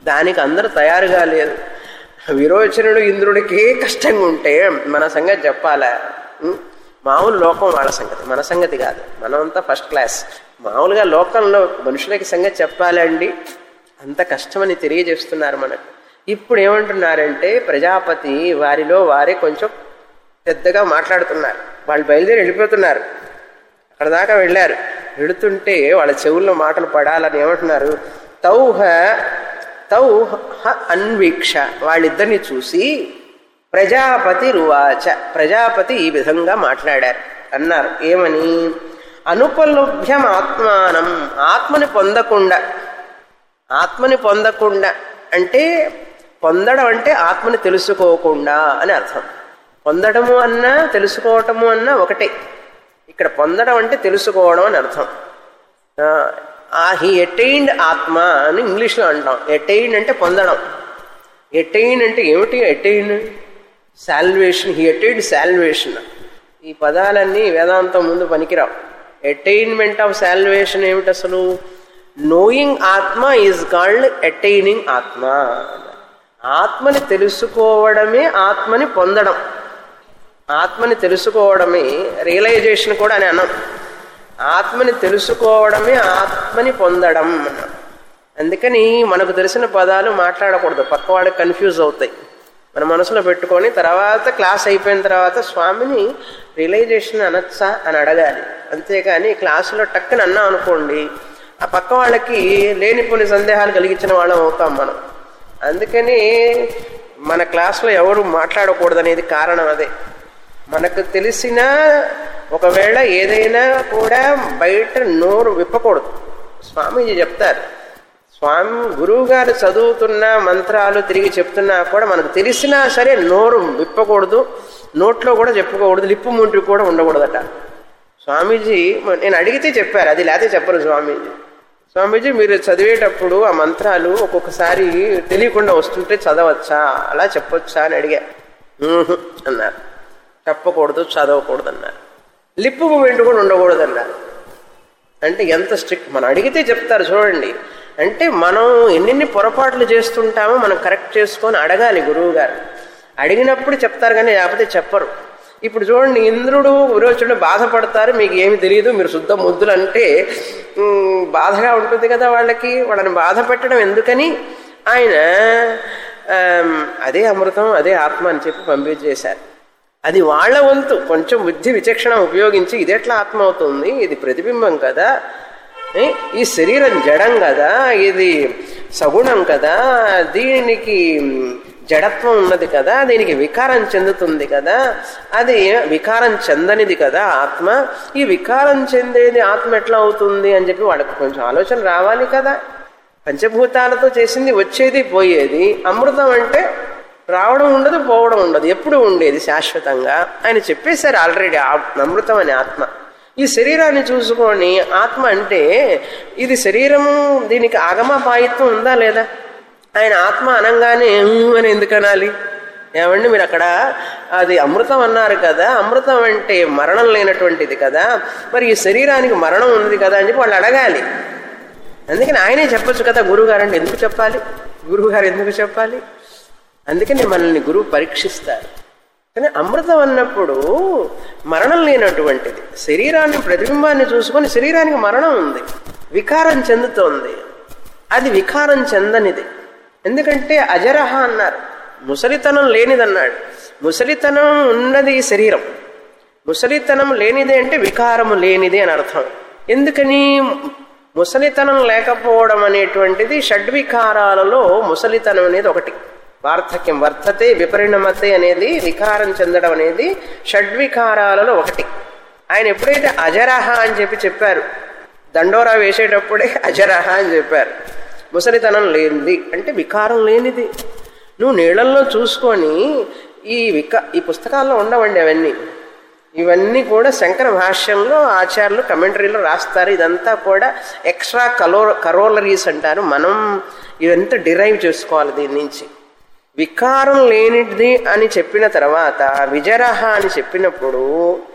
దానికి అందరూ తయారుగా లేరు విరోచనుడు ఇంద్రుడికి కష్టంగా ఉంటే మన సంగతి చెప్పాలా ఉం? మామూలు లోకం వాళ్ళ సంగతి మన సంగతి కాదు మనమంతా ఫస్ట్ క్లాస్ మామూలుగా లోకంలో మనుషులకి సంగతి చెప్పాలండి అంత కష్టమని తెలియజేస్తున్నారు మనకు ఇప్పుడు ఏమంటున్నారంటే ప్రజాపతి వారిలో వారే కొంచెం పెద్దగా మాట్లాడుతున్నారు వాళ్ళు బయలుదేరి వెళ్ళిపోతున్నారు అక్కడ దాకా వెళ్ళారు వెళుతుంటే వాళ్ళ చెవుల్లో మాటలు పడాలని ఏమంటున్నారు తౌహ తౌహ అన్వీక్ష వాళ్ళిద్దరిని చూసి ప్రజాపతి రువాచ ప్రజాపతి ఈ విధంగా మాట్లాడారు అన్నారు ఏమని అనుపలభ్యం ఆత్మానం ఆత్మని పొందకుండా ఆత్మని పొందకుండా అంటే పొందడం అంటే ఆత్మని తెలుసుకోకుండా అని అర్థం పొందడము అన్నా తెలుసుకోవటము అన్నా ఒకటే ఇక్కడ పొందడం అంటే తెలుసుకోవడం అని అర్థం ఆ హీ ఎటైన్డ్ ఆత్మ అని ఇంగ్లీష్లో అంటాం ఎటైన్ అంటే పొందడం ఎటైన్ అంటే ఏమిటి attain salvation he attained salvation ఈ పదాలన్నీ వేదాంతం ముందు పనికిరావు అటైన్మెంట్ ఆఫ్ శాల్వేషన్ ఏమిటి అసలు నోయింగ్ ఆత్మ ఈజ్ కాల్డ్ అటైనింగ్ ఆత్మ ఆత్మని తెలుసుకోవడమే ఆత్మని పొందడం ఆత్మని తెలుసుకోవడమే రియలైజేషన్ కూడా అని అన్నాం ఆత్మని తెలుసుకోవడమే ఆత్మని పొందడం అన్నాం అందుకని మనకు తెలిసిన పదాలు మాట్లాడకూడదు పక్క వాళ్ళకి కన్ఫ్యూజ్ అవుతాయి మన మనసులో పెట్టుకొని తర్వాత క్లాస్ అయిపోయిన తర్వాత స్వామిని రియలైజేషన్ అనొచ్చా అని అడగాలి అంతేకాని క్లాసులో టక్కుని అన్నాం అనుకోండి ఆ పక్క వాళ్ళకి లేనిపోని సందేహాలు కలిగించిన వాళ్ళం అవుతాం మనం అందుకని మన క్లాస్లో ఎవరు మాట్లాడకూడదనేది కారణం అదే మనకు తెలిసిన ఒకవేళ ఏదైనా కూడా బయట నోరు విప్పకూడదు స్వామీజీ చెప్తారు స్వామి గురువు గారు చదువుతున్న మంత్రాలు తిరిగి చెప్తున్నా కూడా మనకు తెలిసినా సరే నోరు విప్పకూడదు నోట్లో కూడా చెప్పుకోకూడదు లిప్పు ముంటి కూడా ఉండకూడదట స్వామీజీ నేను అడిగితే చెప్పారు అది లేకపోతే చెప్పరు స్వామీజీ స్వామీజీ మీరు చదివేటప్పుడు ఆ మంత్రాలు ఒక్కొక్కసారి తెలియకుండా వస్తుంటే చదవచ్చా అలా చెప్పొచ్చా అని అడిగా "ఊహు" అన్నారు చెప్పకూడదు చదవకూడదు అన్నారు లిప్పు మూమెంట్ కూడా ఉండకూడదు అన్నారు అంటే ఎంత స్ట్రిక్ట్ మనం అడిగితే చెప్తారు చూడండి అంటే మనం ఎన్నెన్ని పొరపాట్లు చేస్తుంటామో మనం కరెక్ట్ చేసుకొని అడగాలి గురువు గారు అడిగినప్పుడు చెప్తారు కానీ లేకపోతే చెప్పరు ఇప్పుడు చూడండి ఇంద్రుడు విరోచనుడు బాధపడతారు మీకు ఏమి తెలియదు మీరు శుద్ధ ముద్దులు అంటే ఉమ్, బాధగా ఉంటుంది కదా వాళ్ళకి వాళ్ళని బాధ పెట్టడం ఎందుకని ఆయన ఆమ్, అదే అమృతం అదే ఆత్మ అని చెప్పి పంపించేశారు అది వాళ్ళ వంతు కొంచెం బుద్ధి విచక్షణ ఉపయోగించి ఇది ఎట్లా ఆత్మ అవుతుంది ఇది ప్రతిబింబం కదా ఏ, ఈ శరీరం జడం కదా ఇది సగుణం కదా దీనికి జడత్వం ఉన్నది కదా దీనికి వికారం చెందుతుంది కదా అది వికారం చెందనిది కదా ఆత్మ ఈ వికారం చెందేది ఆత్మ ఎట్లా అవుతుంది అని చెప్పి వాళ్ళకి కొంచెం ఆలోచన రావాలి కదా పంచభూతాలతో చేసింది వచ్చేది పోయేది అమృతం అంటే రావడం ఉండదు పోవడం ఉండదు ఎప్పుడు ఉండేది శాశ్వతంగా ఆయన చెప్పేశారు ఆల్రెడీ అమృతం అనే ఆత్మ ఈ శరీరాన్ని చూసుకొని ఆత్మ అంటే ఇది శరీరము దీనికి ఆగమపాయిత్వం ఉందా లేదా ఆయన ఆత్మ అనంగానే "ఊ" అని ఎందుకు అనాలి ఏమండి మీరు అక్కడ అది అమృతం అన్నారు కదా అమృతం అంటే మరణం లేనటువంటిది కదా మరి ఈ శరీరానికి మరణం ఉంది కదా అని చెప్పి వాళ్ళు అడగాలి అందుకని ఆయనే చెప్పొచ్చు కదా గురువుగారు అంటే ఎందుకు చెప్పాలి గురువుగారు ఎందుకు చెప్పాలి అందుకని మనల్ని గురువు పరీక్షిస్తారు కానీ అమృతం అన్నప్పుడు మరణం లేనటువంటిది శరీరాన్ని ప్రతిబింబాన్ని చూసుకొని శరీరానికి మరణం ఉంది వికారం చెందుతోంది అది వికారం చెందనిది ఎందుకంటే అజరహ అన్నారు ముసలితనం లేనిదన్నాడు ముసలితనం ఉన్నది ఈ శరీరం ముసలితనం లేనిది అంటే వికారము లేనిది అని అర్థం ఎందుకని ముసలితనం లేకపోవడం అనేటువంటిది షడ్వికారాలలో ముసలితనం అనేది ఒకటి వార్ధక్యం వర్ధతే విపరిణమతే అనేది వికారం చెందడం అనేది షడ్వికారాలలో ఒకటి ఆయన ఎప్పుడైతే అజరహ అని చెప్పి చెప్పారు దండోరా వేసేటప్పుడే అజరహ అని చెప్పారు ముసలితనం లేనిది అంటే వికారం లేనిది నువ్వు నీళ్ళల్లో చూసుకొని ఈ విక ఈ పుస్తకాల్లో ఉండవండి అవన్నీ ఇవన్నీ కూడా శంకర భాష్యంలో ఆచార్యులు కమెంటరీలో రాస్తారు ఇదంతా కూడా ఎక్స్ట్రా కలో కరోలరీస్ అంటారు మనం ఇదంతా డిరైవ్ చేసుకోవాలి దీని నుంచి వికారం లేనిది అని చెప్పిన తర్వాత విజరహ అని చెప్పినప్పుడు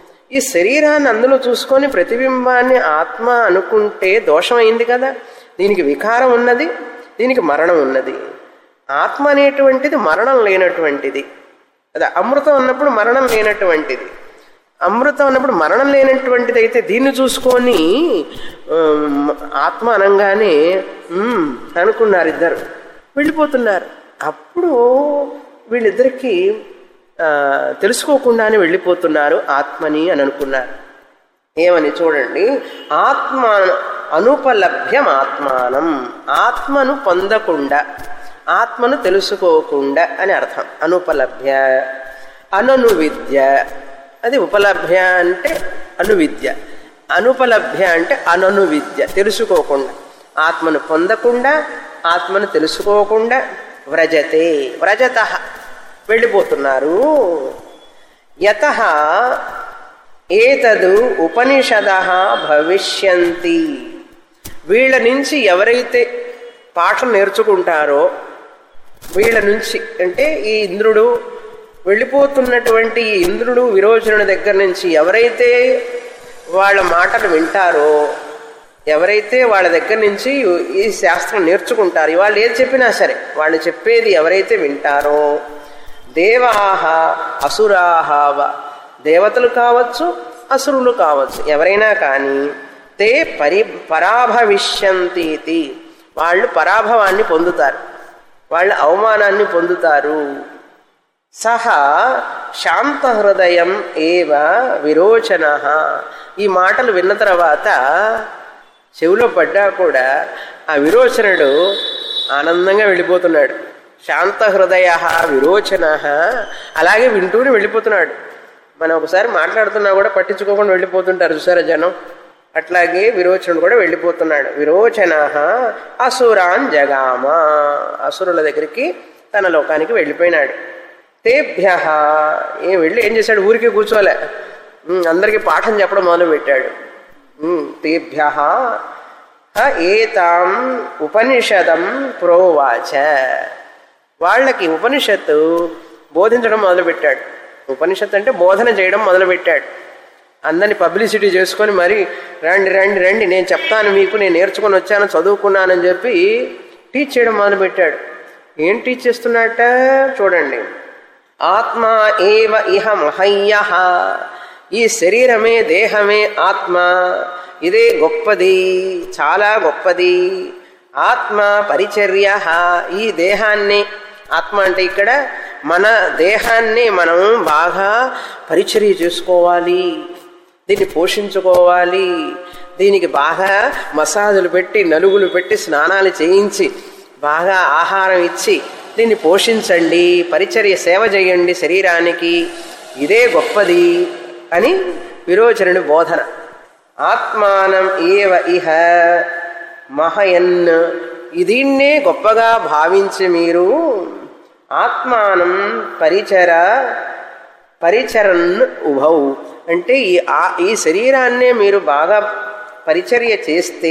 ఈ శరీరాన్ని అందులో చూసుకొని ప్రతిబింబాన్ని ఆత్మ అనుకుంటే దోషం అయింది కదా దీనికి వికారం ఉన్నది దీనికి మరణం ఉన్నది ఆత్మ అనేటువంటిది మరణం లేనటువంటిది అదే అమృతం అన్నప్పుడు మరణం లేనటువంటిది అమృతం అన్నప్పుడు మరణం లేనటువంటిది అయితే దీన్ని చూసుకొని ఉమ్, ఆత్మ అనగానే "ఉమ్" అనుకున్నారు ఇద్దరు వెళ్ళిపోతున్నారు అప్పుడు వీళ్ళిద్దరికి ఆ, తెలుసుకోకుండానే వెళ్ళిపోతున్నారు ఆత్మని అని అనుకున్నారు ఏమని చూడండి ఆత్మ అనుపలభ్యం ఆత్మానం ఆత్మను పొందకుండా ఆత్మను తెలుసుకోకుండా అని అర్థం అనుపలభ్య అనను విద్య అది ఉపలభ్య అంటే అనువిద్య అనుపలభ్య అంటే అనను విద్య తెలుసుకోకుండా ఆత్మను పొందకుండా ఆత్మను తెలుసుకోకుండా వ్రజతే వ్రజత వెళ్ళిపోతున్నారు యత ఏతదు ఉపనిషద భవిష్యంతి వీళ్ళ నుంచి ఎవరైతే పాఠం నేర్చుకుంటారో వీళ్ళ నుంచి అంటే ఈ ఇంద్రుడు వెళ్ళిపోతున్నటువంటి ఈ ఇంద్రుడు విరోచనుడి దగ్గర నుంచి ఎవరైతే వాళ్ళ మాటలు వింటారో ఎవరైతే వాళ్ళ దగ్గర నుంచి ఈ శాస్త్రం నేర్చుకుంటారు వాళ్ళు ఏది చెప్పినా సరే వాళ్ళు చెప్పేది ఎవరైతే వింటారో దేవాహ అసురాహ వ దేవతలు కావచ్చు అసురులు కావచ్చు ఎవరైనా కానీ తే పరి పరాభవిష్యంతి వాళ్ళు పరాభవాన్ని పొందుతారు వాళ్ళు అవమానాన్ని పొందుతారు సహా శాంత హృదయం ఏవ విరోచన ఈ మాటలు విన్న తర్వాత చెవిలో పడ్డా కూడా ఆ విరోచనుడు ఆనందంగా వెళ్ళిపోతున్నాడు శాంత హృదయ విరోచన అలాగే వింటూనే వెళ్ళిపోతున్నాడు మనం ఒకసారి మాట్లాడుతున్నా కూడా పట్టించుకోకుండా వెళ్ళిపోతుంటారు చూసారా జనం అట్లాగే విరోచనుడు కూడా వెళ్ళిపోతున్నాడు విరోచన అసురాన్ జగామ అసురుల దగ్గరికి తన లోకానికి వెళ్ళిపోయినాడు తేభ్య ఏ వెళ్ళి ఏం చేశాడు ఊరికి కూర్చోలే ఉమ్, అందరికీ పాఠం చెప్పడం మొదలు పెట్టాడు ఉమ్, తేభ్య ఏతాం ఉపనిషదం ప్రోవాచ వాళ్ళకి ఉపనిషత్తు బోధించడం మొదలుపెట్టాడు ఉపనిషత్తు అంటే బోధన చేయడం మొదలుపెట్టాడు అందరిని పబ్లిసిటీ చేసుకొని మరి రండి రండి రండి నేను చెప్తాను మీకు నేను నేర్చుకొని వచ్చాను చదువుకున్నానని చెప్పి టీచ్ చేయడం మొదలుపెట్టాడు ఏం టీచ్ చేస్తున్నట్ట చూడండి ఆత్మ ఏవ ఇహ మహయ్య ఈ శరీరమే దేహమే ఆత్మ ఇదే గొప్పది చాలా గొప్పది ఆత్మ పరిచర్య ఈ దేహాన్ని ఆత్మ అంటే ఇక్కడ మన దేహాన్ని మనం బాగా పరిచర్య చేసుకోవాలి దీన్ని పోషించుకోవాలి దీనికి బాగా మసాజులు పెట్టి నలుగులు పెట్టి స్నానాలు చేయించి బాగా ఆహారం ఇచ్చి దీన్ని పోషించండి పరిచర్య సేవ చేయండి శరీరానికి ఇదే గొప్పది అని విరోచనుడి బోధన ఆత్మానం ఏవ ఇహ మహయన్ దీన్నే గొప్పగా భావించి మీరు ఆత్మానం పరిచర పరిచరన్ ఉభౌ అంటే ఈ ఆ ఈ శరీరాన్నే మీరు బాగా పరిచర్య చేస్తే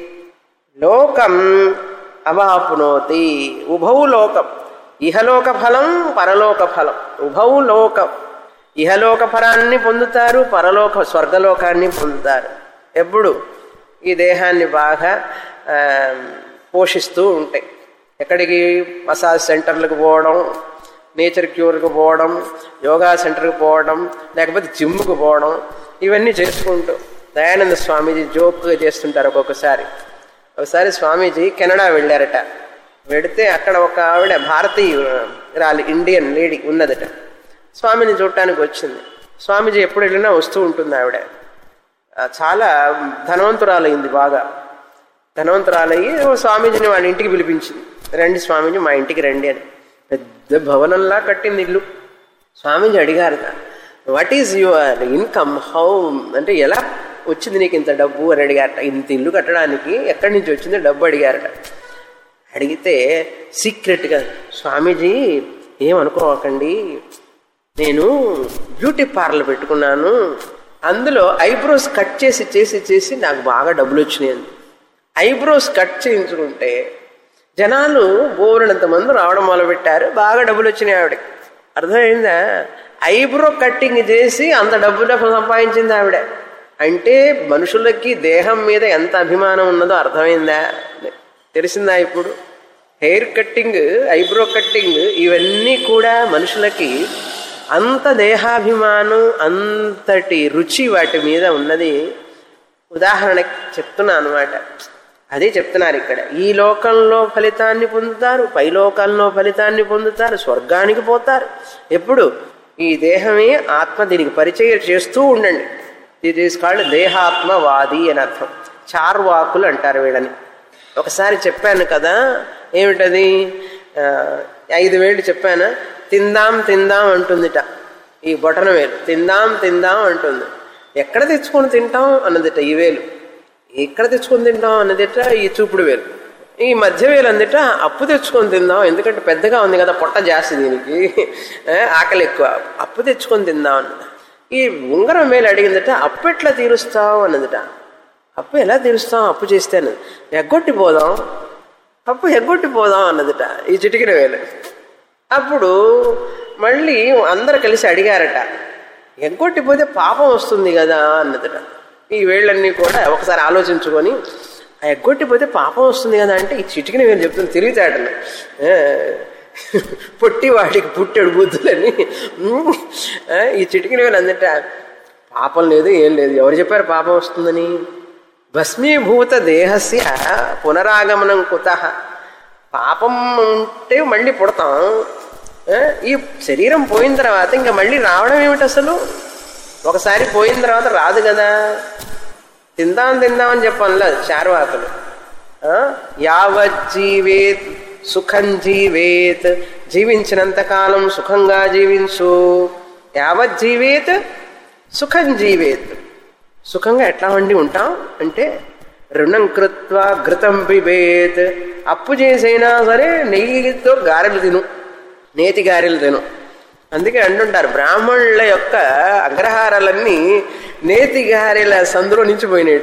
లోకం అవాపునోతి ఉభౌ లోకం ఇహలోక ఫలం పరలోక ఫలం ఉభౌ లోకం ఇహలోక ఫలాన్ని పొందుతారు పరలోక స్వర్గలోకాన్ని పొందుతారు ఎప్పుడు ఈ దేహాన్ని బాగా ఆ, పోషిస్తూ ఉంటాయి ఎక్కడికి మసాజ్ సెంటర్లకు పోవడం నేచర్ క్యూర్కి పోవడం యోగా సెంటర్కి పోవడం లేకపోతే జిమ్కి పోవడం ఇవన్నీ చేసుకుంటూ దయానంద స్వామీజీ జోక్గా చేస్తుంటారు ఒక్కొక్కసారి ఒకసారి స్వామీజీ కెనడా వెళ్ళారట వెడితే అక్కడ ఒక ఆవిడ భారతీయురాలి ఇండియన్ లేడీ ఉన్నదట స్వామిని చూడటానికి వచ్చింది స్వామీజీ ఎప్పుడు వెళ్ళినా వస్తూ ఉంటుంది ఆవిడ ఆ, చాలా ధనవంతురాలైంది బాగా ధనవంతురాలయ్యి ఓ స్వామీజీని వాళ్ళ ఇంటికి పిలిపించింది రండి స్వామీజీ మా ఇంటికి రండి అని పెద్ద భవనంలా కట్టింది ఇల్లు స్వామీజీ అడిగారు what is your income how అంటే ఎలా వచ్చింది నీకు ఇంత డబ్బు అని అడిగారట ఇంత ఇల్లు కట్టడానికి ఎక్కడి నుంచి వచ్చింది డబ్బు అడిగారట అడిగితే సీక్రెట్గా స్వామీజీ ఏమనుకోకండి నేను బ్యూటీ పార్లర్ పెట్టుకున్నాను అందులో ఐబ్రోస్ కట్ చేసి చేసి చేసి నాకు బాగా డబ్బులు వచ్చినాయి అంది ఐబ్రోస్ కట్ చేయించుకుంటే జనాలు బోరినంత మంది రావడం మొదలుపెట్టారు బాగా డబ్బులు వచ్చినాయి ఆవిడకి అర్థమైందా ఐబ్రో కట్టింగ్ చేసి అంత డబ్బులు సంపాదించింది ఆవిడ అంటే మనుషులకి దేహం మీద ఎంత అభిమానం ఉన్నదో అర్థమైందా తెలిసిందా ఇప్పుడు హెయిర్ కట్టింగ్ ఐబ్రో కట్టింగ్ ఇవన్నీ కూడా మనుషులకి అంత దేహాభిమానం అంతటి రుచి వాటి మీద ఉన్నది ఉదాహరణకి చెప్తున్నా అనమాట అదే చెప్తున్నారు ఇక్కడ ఈ లోకంలో ఫలితాన్ని పొందుతారు పై లోకంలో ఫలితాన్ని పొందుతారు స్వర్గానికి పోతారు ఎప్పుడు ఈ దేహమే ఆత్మ దీనికి పరిచయం చేస్తూ ఉండండి ఇది ఈస్ కాల్డ్ దేహాత్మవాది అని అర్థం చార్వాకులు అంటారు వీళ్ళని ఒకసారి చెప్పాను కదా ఏమిటది ఆ, ఐదు వేలు చెప్పానా తిందాం తిందాం అంటుందిట ఈ బొటన వేలు తిందాం తిందాం అంటుంది ఎక్కడ తెచ్చుకొని తింటాం అన్నదిట ఈ వేలు ఎక్కడ తెచ్చుకొని తింటాం అన్నదిట ఈ చూపుడు వేలు ఈ మధ్య వేలు అందిట అప్పు తెచ్చుకొని తిందాం ఎందుకంటే పెద్దగా ఉంది కదా పొట్ట జాస్తి దీనికి ఏ, ఆకలి ఎక్కువ అప్పు తెచ్చుకొని తిందాం అన్నది ఈ ఉంగరం వేలు అడిగిందట అప్పు ఎట్లా తీరుస్తావు అన్నదిట అప్పు ఎలా తీరుస్తాం అప్పు చేస్తే అన్నది ఎగ్గొట్టి పోదాం అప్పు ఎగ్గొట్టి పోదాం అన్నదిట ఈ చిటికిన వేలు అప్పుడు మళ్ళీ అందరు కలిసి అడిగారట ఎగ్గొట్టిపోతే పాపం వస్తుంది కదా అన్నదట ఈ వేళ్ళన్నీ కూడా ఒకసారి ఆలోచించుకొని ఆ ఎగ్గొట్టిపోతే పాపం వస్తుంది కదా అంటే ఈ చిటికిన వేలు చెప్తుంది తెలివితేటలు ఏ, పొట్టి వాటికి పుట్టాడు బుద్ధులని ఉమ్, ఏ, ఈ చిటికిన వేలు అందట పాపం లేదు ఏం లేదు ఎవరు చెప్పారు పాపం వస్తుందని భస్మీభూత దేహస్య పునరాగమనం కుత పాపం ఉంటే మళ్ళీ పుడతాం ఆ, ఈ శరీరం పోయిన తర్వాత ఇంకా మళ్ళీ రావడం ఏమిటి అసలు ఒకసారి పోయిన తర్వాత రాదు కదా తిందాం తిందాం అని చెప్పానులే చార్వాకులు ఆ, యావత్ జీవేత్ సుఖం జీవేత్ జీవించినంత కాలం సుఖంగా జీవించు యావత్ జీవేత్ సుఖం జీవేత్ సుఖంగా ఎట్లా వండి ఉంటాం అంటే రుణం కృత్వ ఘృతం పిబేత్ అప్పు చేసైనా సరే నెయ్యితో గారెలు తిను నేతి గారెలు తిను అందుకే అంటుంటారు బ్రాహ్మణుల యొక్క అగ్రహారాలన్నీ నేతి గారెల సందులో నుంచి పోయినాయట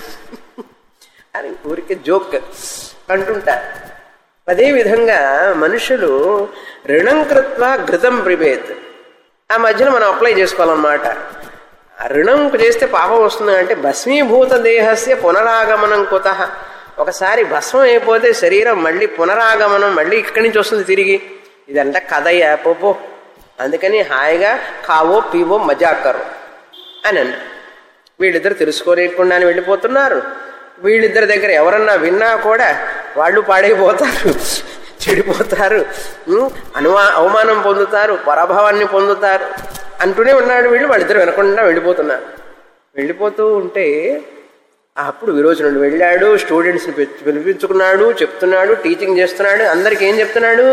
అని ఊరికే జోక్ అంటుంటారు అదేవిధంగా మనుషులు రుణం కృత్వ ఘృతం ప్రిపేత్ ఆ మధ్యన మనం అప్లై చేసుకోవాలన్నమాట ఆ రుణం చేస్తే పాపం వస్తుంది అంటే భస్మీభూత దేహస్య పునరాగమనం కుత ఒకసారి భస్మం అయిపోతే శరీరం మళ్ళీ పునరాగమనం మళ్ళీ ఇక్కడి నుంచి వస్తుంది తిరిగి ఇదంతా కథయ్యా పోపో అందుకని హాయిగా కావో పీవో మజాకరు అని అన్న వీళ్ళిద్దరు తెలుసుకోలేకుండానే వెళ్ళిపోతున్నారు వీళ్ళిద్దరి దగ్గర ఎవరన్నా విన్నా కూడా వాళ్ళు పాడైపోతారు చెడిపోతారు ఉం, అనుమా అవమానం పొందుతారు పరభావాన్ని పొందుతారు అంటూనే ఉన్నాడు వీళ్ళు వాళ్ళిద్దరు వినకుండా వెళ్ళిపోతున్నారు వెళ్ళిపోతూ ఉంటే అప్పుడు విరోచనుడు వెళ్ళాడు స్టూడెంట్స్ని పిలిచి- పిలిపించుకున్నాడు చెప్తున్నాడు టీచింగ్ చేస్తున్నాడు అందరికి ఏం చెప్తున్నాడు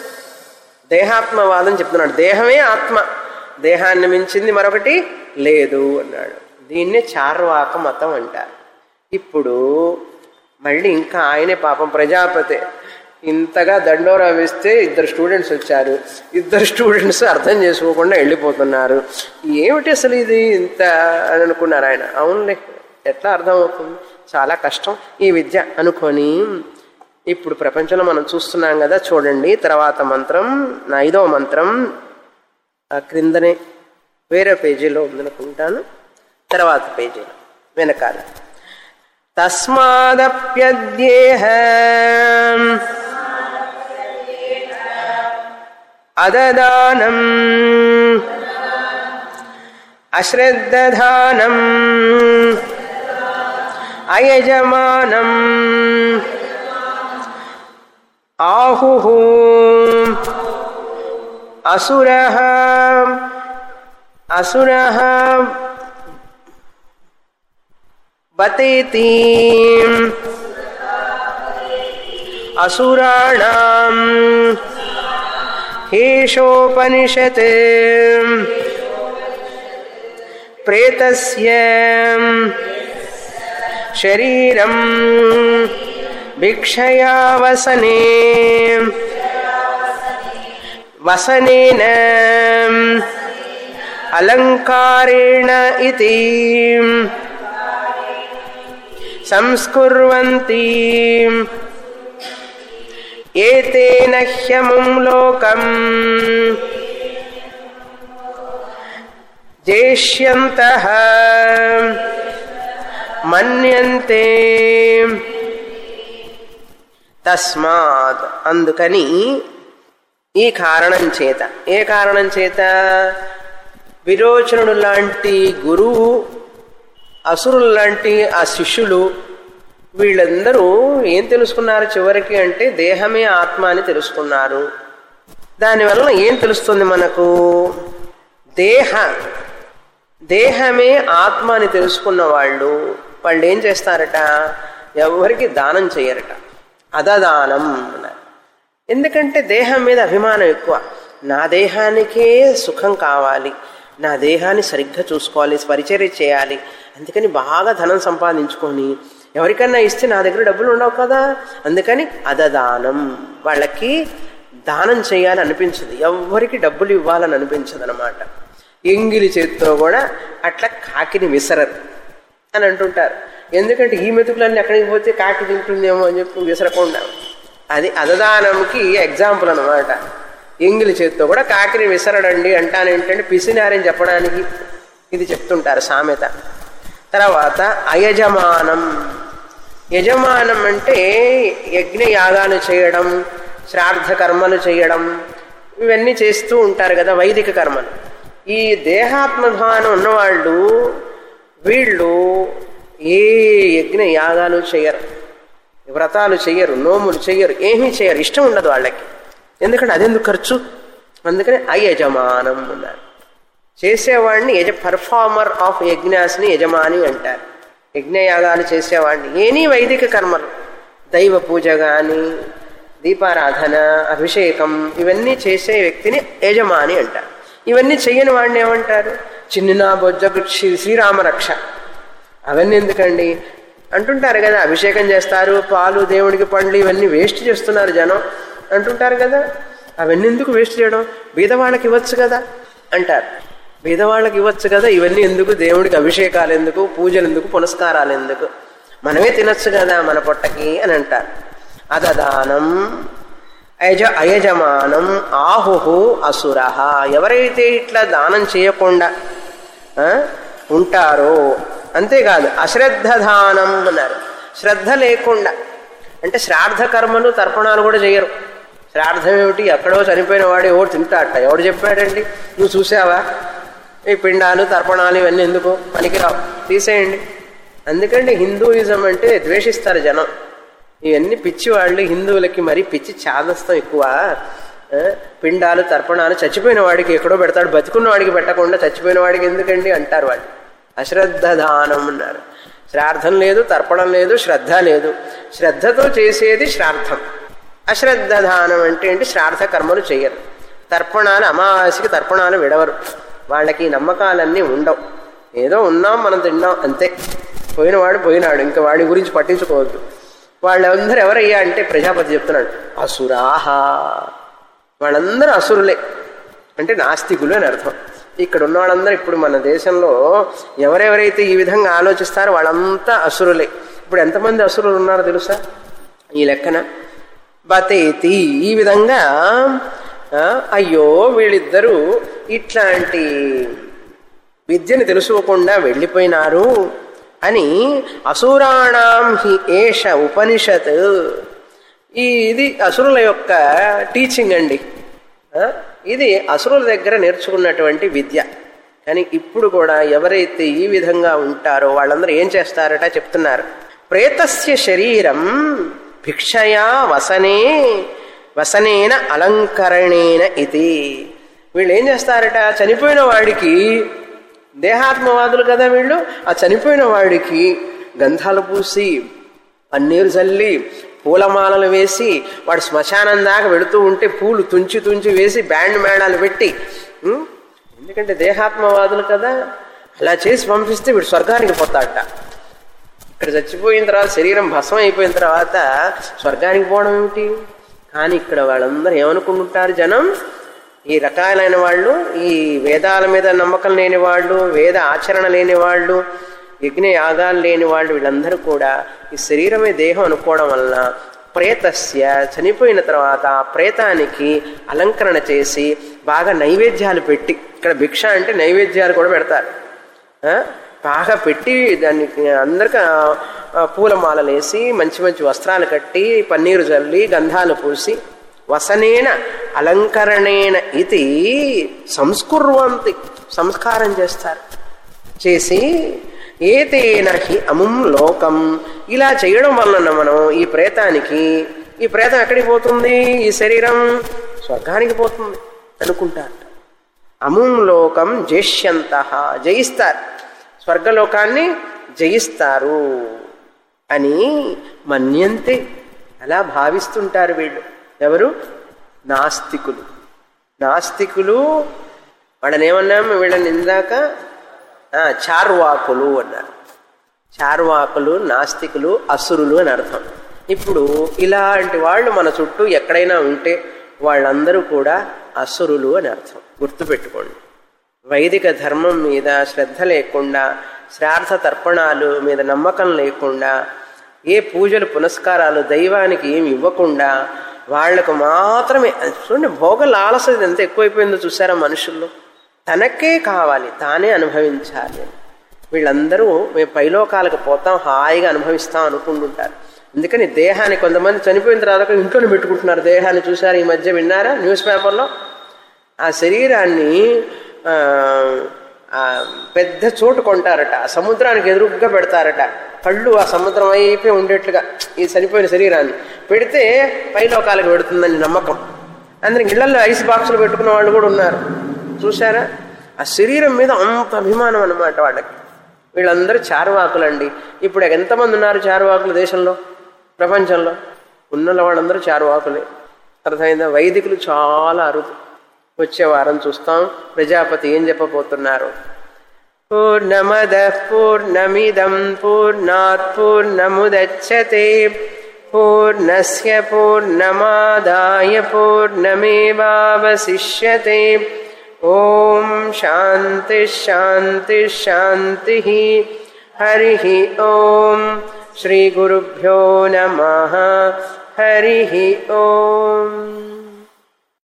దేహాత్మవాదం చెప్తున్నాడు దేహమే ఆత్మ దేహాన్ని మించింది మరొకటి లేదు అన్నాడు దీన్నే చార్వాక మతం అంటారు ఇప్పుడు మళ్ళీ ఇంకా ఆయనే పాపం ప్రజాపతి ఇంతగా దండోరా వేస్తే ఇద్దరు స్టూడెంట్స్ వచ్చారు ఇద్దరు స్టూడెంట్స్ అర్థం చేసుకోకుండా వెళ్ళిపోతున్నారు ఏమిటి అసలు ఇది ఇంత అని అనుకున్నారు ఆయన అవునులే ఎట్లా అర్థం అవుతుంది చాలా కష్టం ఈ విద్య అనుకొని ఇప్పుడు ప్రపంచంలో మనం చూస్తున్నాం కదా చూడండి తర్వాత మంత్రం నా ఐదవ మంత్రం ఆ క్రిందనే వేరే పేజీలో ఉందనుకుంటాను తర్వాత పేజీలో వెనకాల తస్మాదప్యద్యేహ అదదానం అశ్రద్ధధానం అయజమానం ఆహుః అసురః అసురః బతేతి అసురాణం హేషోపనిషత్ ప్రేతస్య శరీరం భిక్షయా వసనే వసనేన అలంకారేణ ఇది సంస్కుర్వంతి ఏతేన హ్యముం లోకం జేష్యంతః మన్యంతే తస్మాత్ అందుకని ఈ కారణం చేత ఏ కారణం చేత విరోచనుడు లాంటి గురువు అసురులు లాంటి ఆ శిష్యులు వీళ్ళందరూ ఏం తెలుసుకున్నారు చివరికి అంటే దేహమే ఆత్మ అని తెలుసుకున్నారు దానివల్ల ఏం తెలుస్తుంది మనకు దేహ దేహమే ఆత్మ అని తెలుసుకున్న వాళ్ళు వాళ్ళు ఏం చేస్తారట ఎవరికి దానం చేయరట అదదానం అన్నారు ఎందుకంటే దేహం మీద అభిమానం ఎక్కువ నా దేహానికే సుఖం కావాలి నా దేహాన్ని సరిగ్గా చూసుకోవాలి పరిచర్య చేయాలి అందుకని బాగా ధనం సంపాదించుకొని ఎవరికన్నా ఇస్తే నా దగ్గర డబ్బులు ఉండవు కదా అందుకని అదదానం వాళ్ళకి దానం చేయాలని అనిపించదు ఎవరికి డబ్బులు ఇవ్వాలని అనిపించదు అనమాట ఎంగిలి చేతితో కూడా అట్లా కాకిని విసరరు అని అంటుంటారు ఎందుకంటే ఈ మెతుకులన్నీ ఎక్కడికి పోతే కాకి తింటుందేమో అని చెప్పి విసరకుండా అది అదదానంకి ఎగ్జాంపుల్ అనమాట ఎంగిలి చేతితో కూడా కాకిని విసరడండి అంటానేంటంటే పిసినారని చెప్పడానికి ఇది చెప్తుంటారు సామెత తర్వాత అయజమానం యజమానం అంటే యజ్ఞ యాగాలు చేయడం శ్రాద్ధ కర్మలు చేయడం ఇవన్నీ చేస్తూ ఉంటారు కదా వైదిక కర్మలు ఈ దేహాత్మభానం ఉన్నవాళ్ళు వీళ్ళు ఏ యజ్ఞ యాగాలు చేయరు వ్రతాలు చెయ్యరు నోములు చెయ్యరు ఏమీ చేయరు ఇష్టం ఉండదు వాళ్ళకి ఎందుకంటే అదెందుకు ఖర్చు అందుకని అయజమానం ఉన్నారు చేసేవాడిని యజ పర్ఫార్మర్ ఆఫ్ యజ్ఞాస్ని యజమాని అంటారు యజ్ఞయాగాలు చేసేవాడిని ఏనీ వైదిక కర్మలు దైవ పూజ కానీ దీపారాధన అభిషేకం ఇవన్నీ చేసే వ్యక్తిని యజమాని అంటారు ఇవన్నీ చెయ్యని వాడిని ఏమంటారు చిన్న బొజ్జకు శ్రీ- శ్రీరామరక్ష అవన్నీ ఎందుకండి అంటుంటారు కదా అభిషేకం చేస్తారు పాలు దేవుడికి పండ్లు ఇవన్నీ వేస్ట్ చేస్తున్నారు జనం అంటుంటారు కదా అవన్నీ ఎందుకు వేస్ట్ చేయడం బీదవాళ్ళకి ఇవ్వచ్చు కదా అంటారు బీదవాళ్ళకి ఇవ్వచ్చు కదా ఇవన్నీ ఎందుకు దేవుడికి అభిషేకాలు ఎందుకు పూజలు ఎందుకు పునస్కారాలు ఎందుకు మనమే తినొచ్చు కదా మన పొట్టకి అని అంటారు అదదానం అయజ అయజమానం ఆహుహు అసుర ఎవరైతే ఇట్లా దానం చేయకుండా ఆ, ఉంటారో అంతేకాదు అశ్రద్ధ దానం అన్నారు శ్రద్ధ లేకుండా అంటే శ్రాద్ధ కర్మలు తర్పణాలు కూడా చేయరు శ్రాద్ధం ఏమిటి ఎక్కడో చనిపోయిన వాడు ఎవడు తింటాడట ఎవడు చెప్పాడండి నువ్వు చూసావా ఈ పిండాలు తర్పణాలు ఇవన్నీ ఎందుకు పనికిరావు తీసేయండి అందుకంటే హిందూయిజం అంటే ద్వేషిస్తారు జనం ఇవన్నీ పిచ్చి వాళ్ళు హిందువులకి మరి పిచ్చి చాదస్తం ఎక్కువ ఆ, పిండాలు తర్పణాలు చచ్చిపోయిన వాడికి ఎక్కడో పెడతాడు బతుకున్న వాడికి పెట్టకుండా చచ్చిపోయిన వాడికి ఎందుకండి అంటారు వాళ్ళు అశ్రద్ధ దానం అన్నారు శ్రాద్ధం లేదు తర్పణం లేదు శ్రద్ధ లేదు శ్రద్ధతో చేసేది శ్రాద్ధం అశ్రద్ధ దానం అంటే ఏంటి శ్రాద్ధ కర్మలు చేయరు తర్పణాలు అమావాస్యకి తర్పణాలు విడవరు వాళ్ళకి ఈ నమ్మకాలన్నీ ఉండవు ఏదో ఉన్నాం మనం తిన్నాం అంతే పోయినవాడు పోయినాడు ఇంకా వాడి గురించి పట్టించుకోవద్దు వాళ్ళందరూ ఎవరయ్యా అంటే ప్రజాపతి చెప్తున్నాడు అసురాహ వాళ్ళందరూ అసురులే అంటే నాస్తికులు అని అర్థం ఇక్కడ ఉన్న వాళ్ళందరూ ఇప్పుడు మన దేశంలో ఎవరెవరైతే ఈ విధంగా ఆలోచిస్తారో వాళ్ళంతా అసురులే ఇప్పుడు ఎంతమంది అసురులు ఉన్నారో తెలుసా ఈ లెక్కన బతేతి ఈ విధంగా ఆ, అయ్యో వీళ్ళిద్దరూ ఇట్లాంటి విద్యను తెలుసుకోకుండా వెళ్ళిపోయినారు అని అసురాణం హి ఏష ఉపనిషత్ ఈ ఇది అసురుల యొక్క టీచింగ్ అండి ఆ, ఇది అసురుల దగ్గర నేర్చుకున్నటువంటి విద్య కానీ ఇప్పుడు కూడా ఎవరైతే ఈ విధంగా ఉంటారో వాళ్ళందరూ ఏం చేస్తారట చెప్తున్నారు ప్రేతస్య శరీరం భిక్షయా వసనే వసనేన అలంకరణేన ఇది వీళ్ళు ఏం చేస్తారట చనిపోయిన వాడికి దేహాత్మవాదులు కదా వీళ్ళు ఆ చనిపోయిన వాడికి గంధాలు పూసి పన్నీరు చల్లి పూలమాలలు వేసి వాడు శ్మశానం దాకా వెళుతూ ఉంటే పూలు తుంచి తుంచి వేసి బ్యాండ్ మేళాలు పెట్టి ఉం? ఎందుకంటే దేహాత్మవాదులు కదా అలా చేసి పంపిస్తే వీడు స్వర్గానికి పోతాడట ఇక్కడ చచ్చిపోయిన తర్వాత శరీరం భస్మం అయిపోయిన తర్వాత స్వర్గానికి పోవడం ఏమిటి కానీ ఇక్కడ వాళ్ళందరూ ఏమనుకుంటుంటారు జనం ఈ రకాలైన వాళ్ళు ఈ వేదాల మీద నమ్మకం లేని వాళ్ళు వేద ఆచరణ లేని వాళ్ళు యజ్ఞ యాగాలు లేని వాళ్ళు వీళ్ళందరూ కూడా ఈ శరీరమే దేహం అనుకోవడం వలన ప్రేతస్య చనిపోయిన తర్వాత ఆ ప్రేతానికి అలంకరణ చేసి బాగా నైవేద్యాలు పెట్టి ఇక్కడ భిక్ష అంటే నైవేద్యాలు కూడా పెడతారు ఆ? బాగా పెట్టి దానికి అందరికి ఆ, పూలమాలలు వేసి మంచి మంచి వస్త్రాలు కట్టి పన్నీరు జల్లి గంధాలు పూసి వసనేన అలంకరణేన ఇది సంస్కుర్వంతి సంస్కారం చేస్తారు చేసి ఏతేన హి అముం లోకం ఇలా చేయడం వలన మనం ఈ ప్రేతానికి ఈ ప్రేతం ఎక్కడికి పోతుంది ఈ శరీరం స్వర్గానికి పోతుంది అనుకుంటారు అముం లోకం జయిష్యంత జయిస్తారు స్వర్గలోకాన్ని జయిస్తారు అని మన్యంతే అలా భావిస్తుంటారు వీళ్ళు ఎవరు నాస్తికులు నాస్తికులు వాళ్ళని ఏమన్నాము వీళ్ళని ఇందాక ఆ, చార్వాకులు అన్నారు చార్వాకులు నాస్తికులు అసురులు అని అర్థం ఇప్పుడు ఇలాంటి వాళ్ళు మన చుట్టూ ఎక్కడైనా ఉంటే వాళ్ళందరూ కూడా అసురులు అని అర్థం గుర్తుపెట్టుకోండి వైదిక ధర్మం మీద శ్రద్ధ లేకుండా శ్రార్థ తర్పణాలు మీద నమ్మకం లేకుండా ఏ పూజలు పునస్కారాలు దైవానికి ఏమి ఇవ్వకుండా వాళ్లకు మాత్రమే చూడండి భోగ లాలస ఎంత ఎక్కువైపోయిందో చూసారా మనుషుల్లో తనకే కావాలి తానే అనుభవించాలి అని. వీళ్ళందరూ మేము పైలోకాలకు పోతాం హాయిగా అనుభవిస్తాం అనుకుంటుంటారు అందుకని దేహాన్ని కొంతమంది చనిపోయిన తర్వాత ఇంట్లోనే పెట్టుకుంటున్నారు దేహాన్ని చూసారు ఈ మధ్య విన్నారా న్యూస్ పేపర్లో ఆ శరీరాన్ని ఆ, ఆ, పెద్ద చోటు కొంటారట ఆ సముద్రానికి ఎదురుగ్గా పెడతారట కళ్ళు ఆ సముద్రం వైపే ఉండేట్లుగా ఈ చనిపోయిన శరీరాన్ని పెడితే పైలోకాలకు పెడుతుందని నమ్మకం అందరికి ఇళ్లలో ఐస్ బాక్సులు పెట్టుకున్న వాళ్ళు కూడా ఉన్నారు చూసారా ఆ శరీరం మీద అంత అభిమానం అన్నమాట వాళ్ళకి వీళ్ళందరూ చారువాకులండి ఇప్పుడు ఎంతమంది ఉన్నారు చారువాకులు దేశంలో ప్రపంచంలో ఉన్న వాళ్ళందరూ చారువాకులే అర్థమైందా వైదికులు చాలా అరుదు వచ్చే వారం చూస్తాం ప్రజాపతి ఏం చెప్పబోతున్నారు పూర్ణమద పూర్ణమిదం పూర్ణాత్ పూర్ణముదచ్చతే పూర్ణస్య పూర్ణమాదాయ పూర్ణమేవావశిష్యతే ఓం శాంతి శాంతి శాంతి హరి ఓం శ్రీ గురుభ్యో నమ హరి ఓం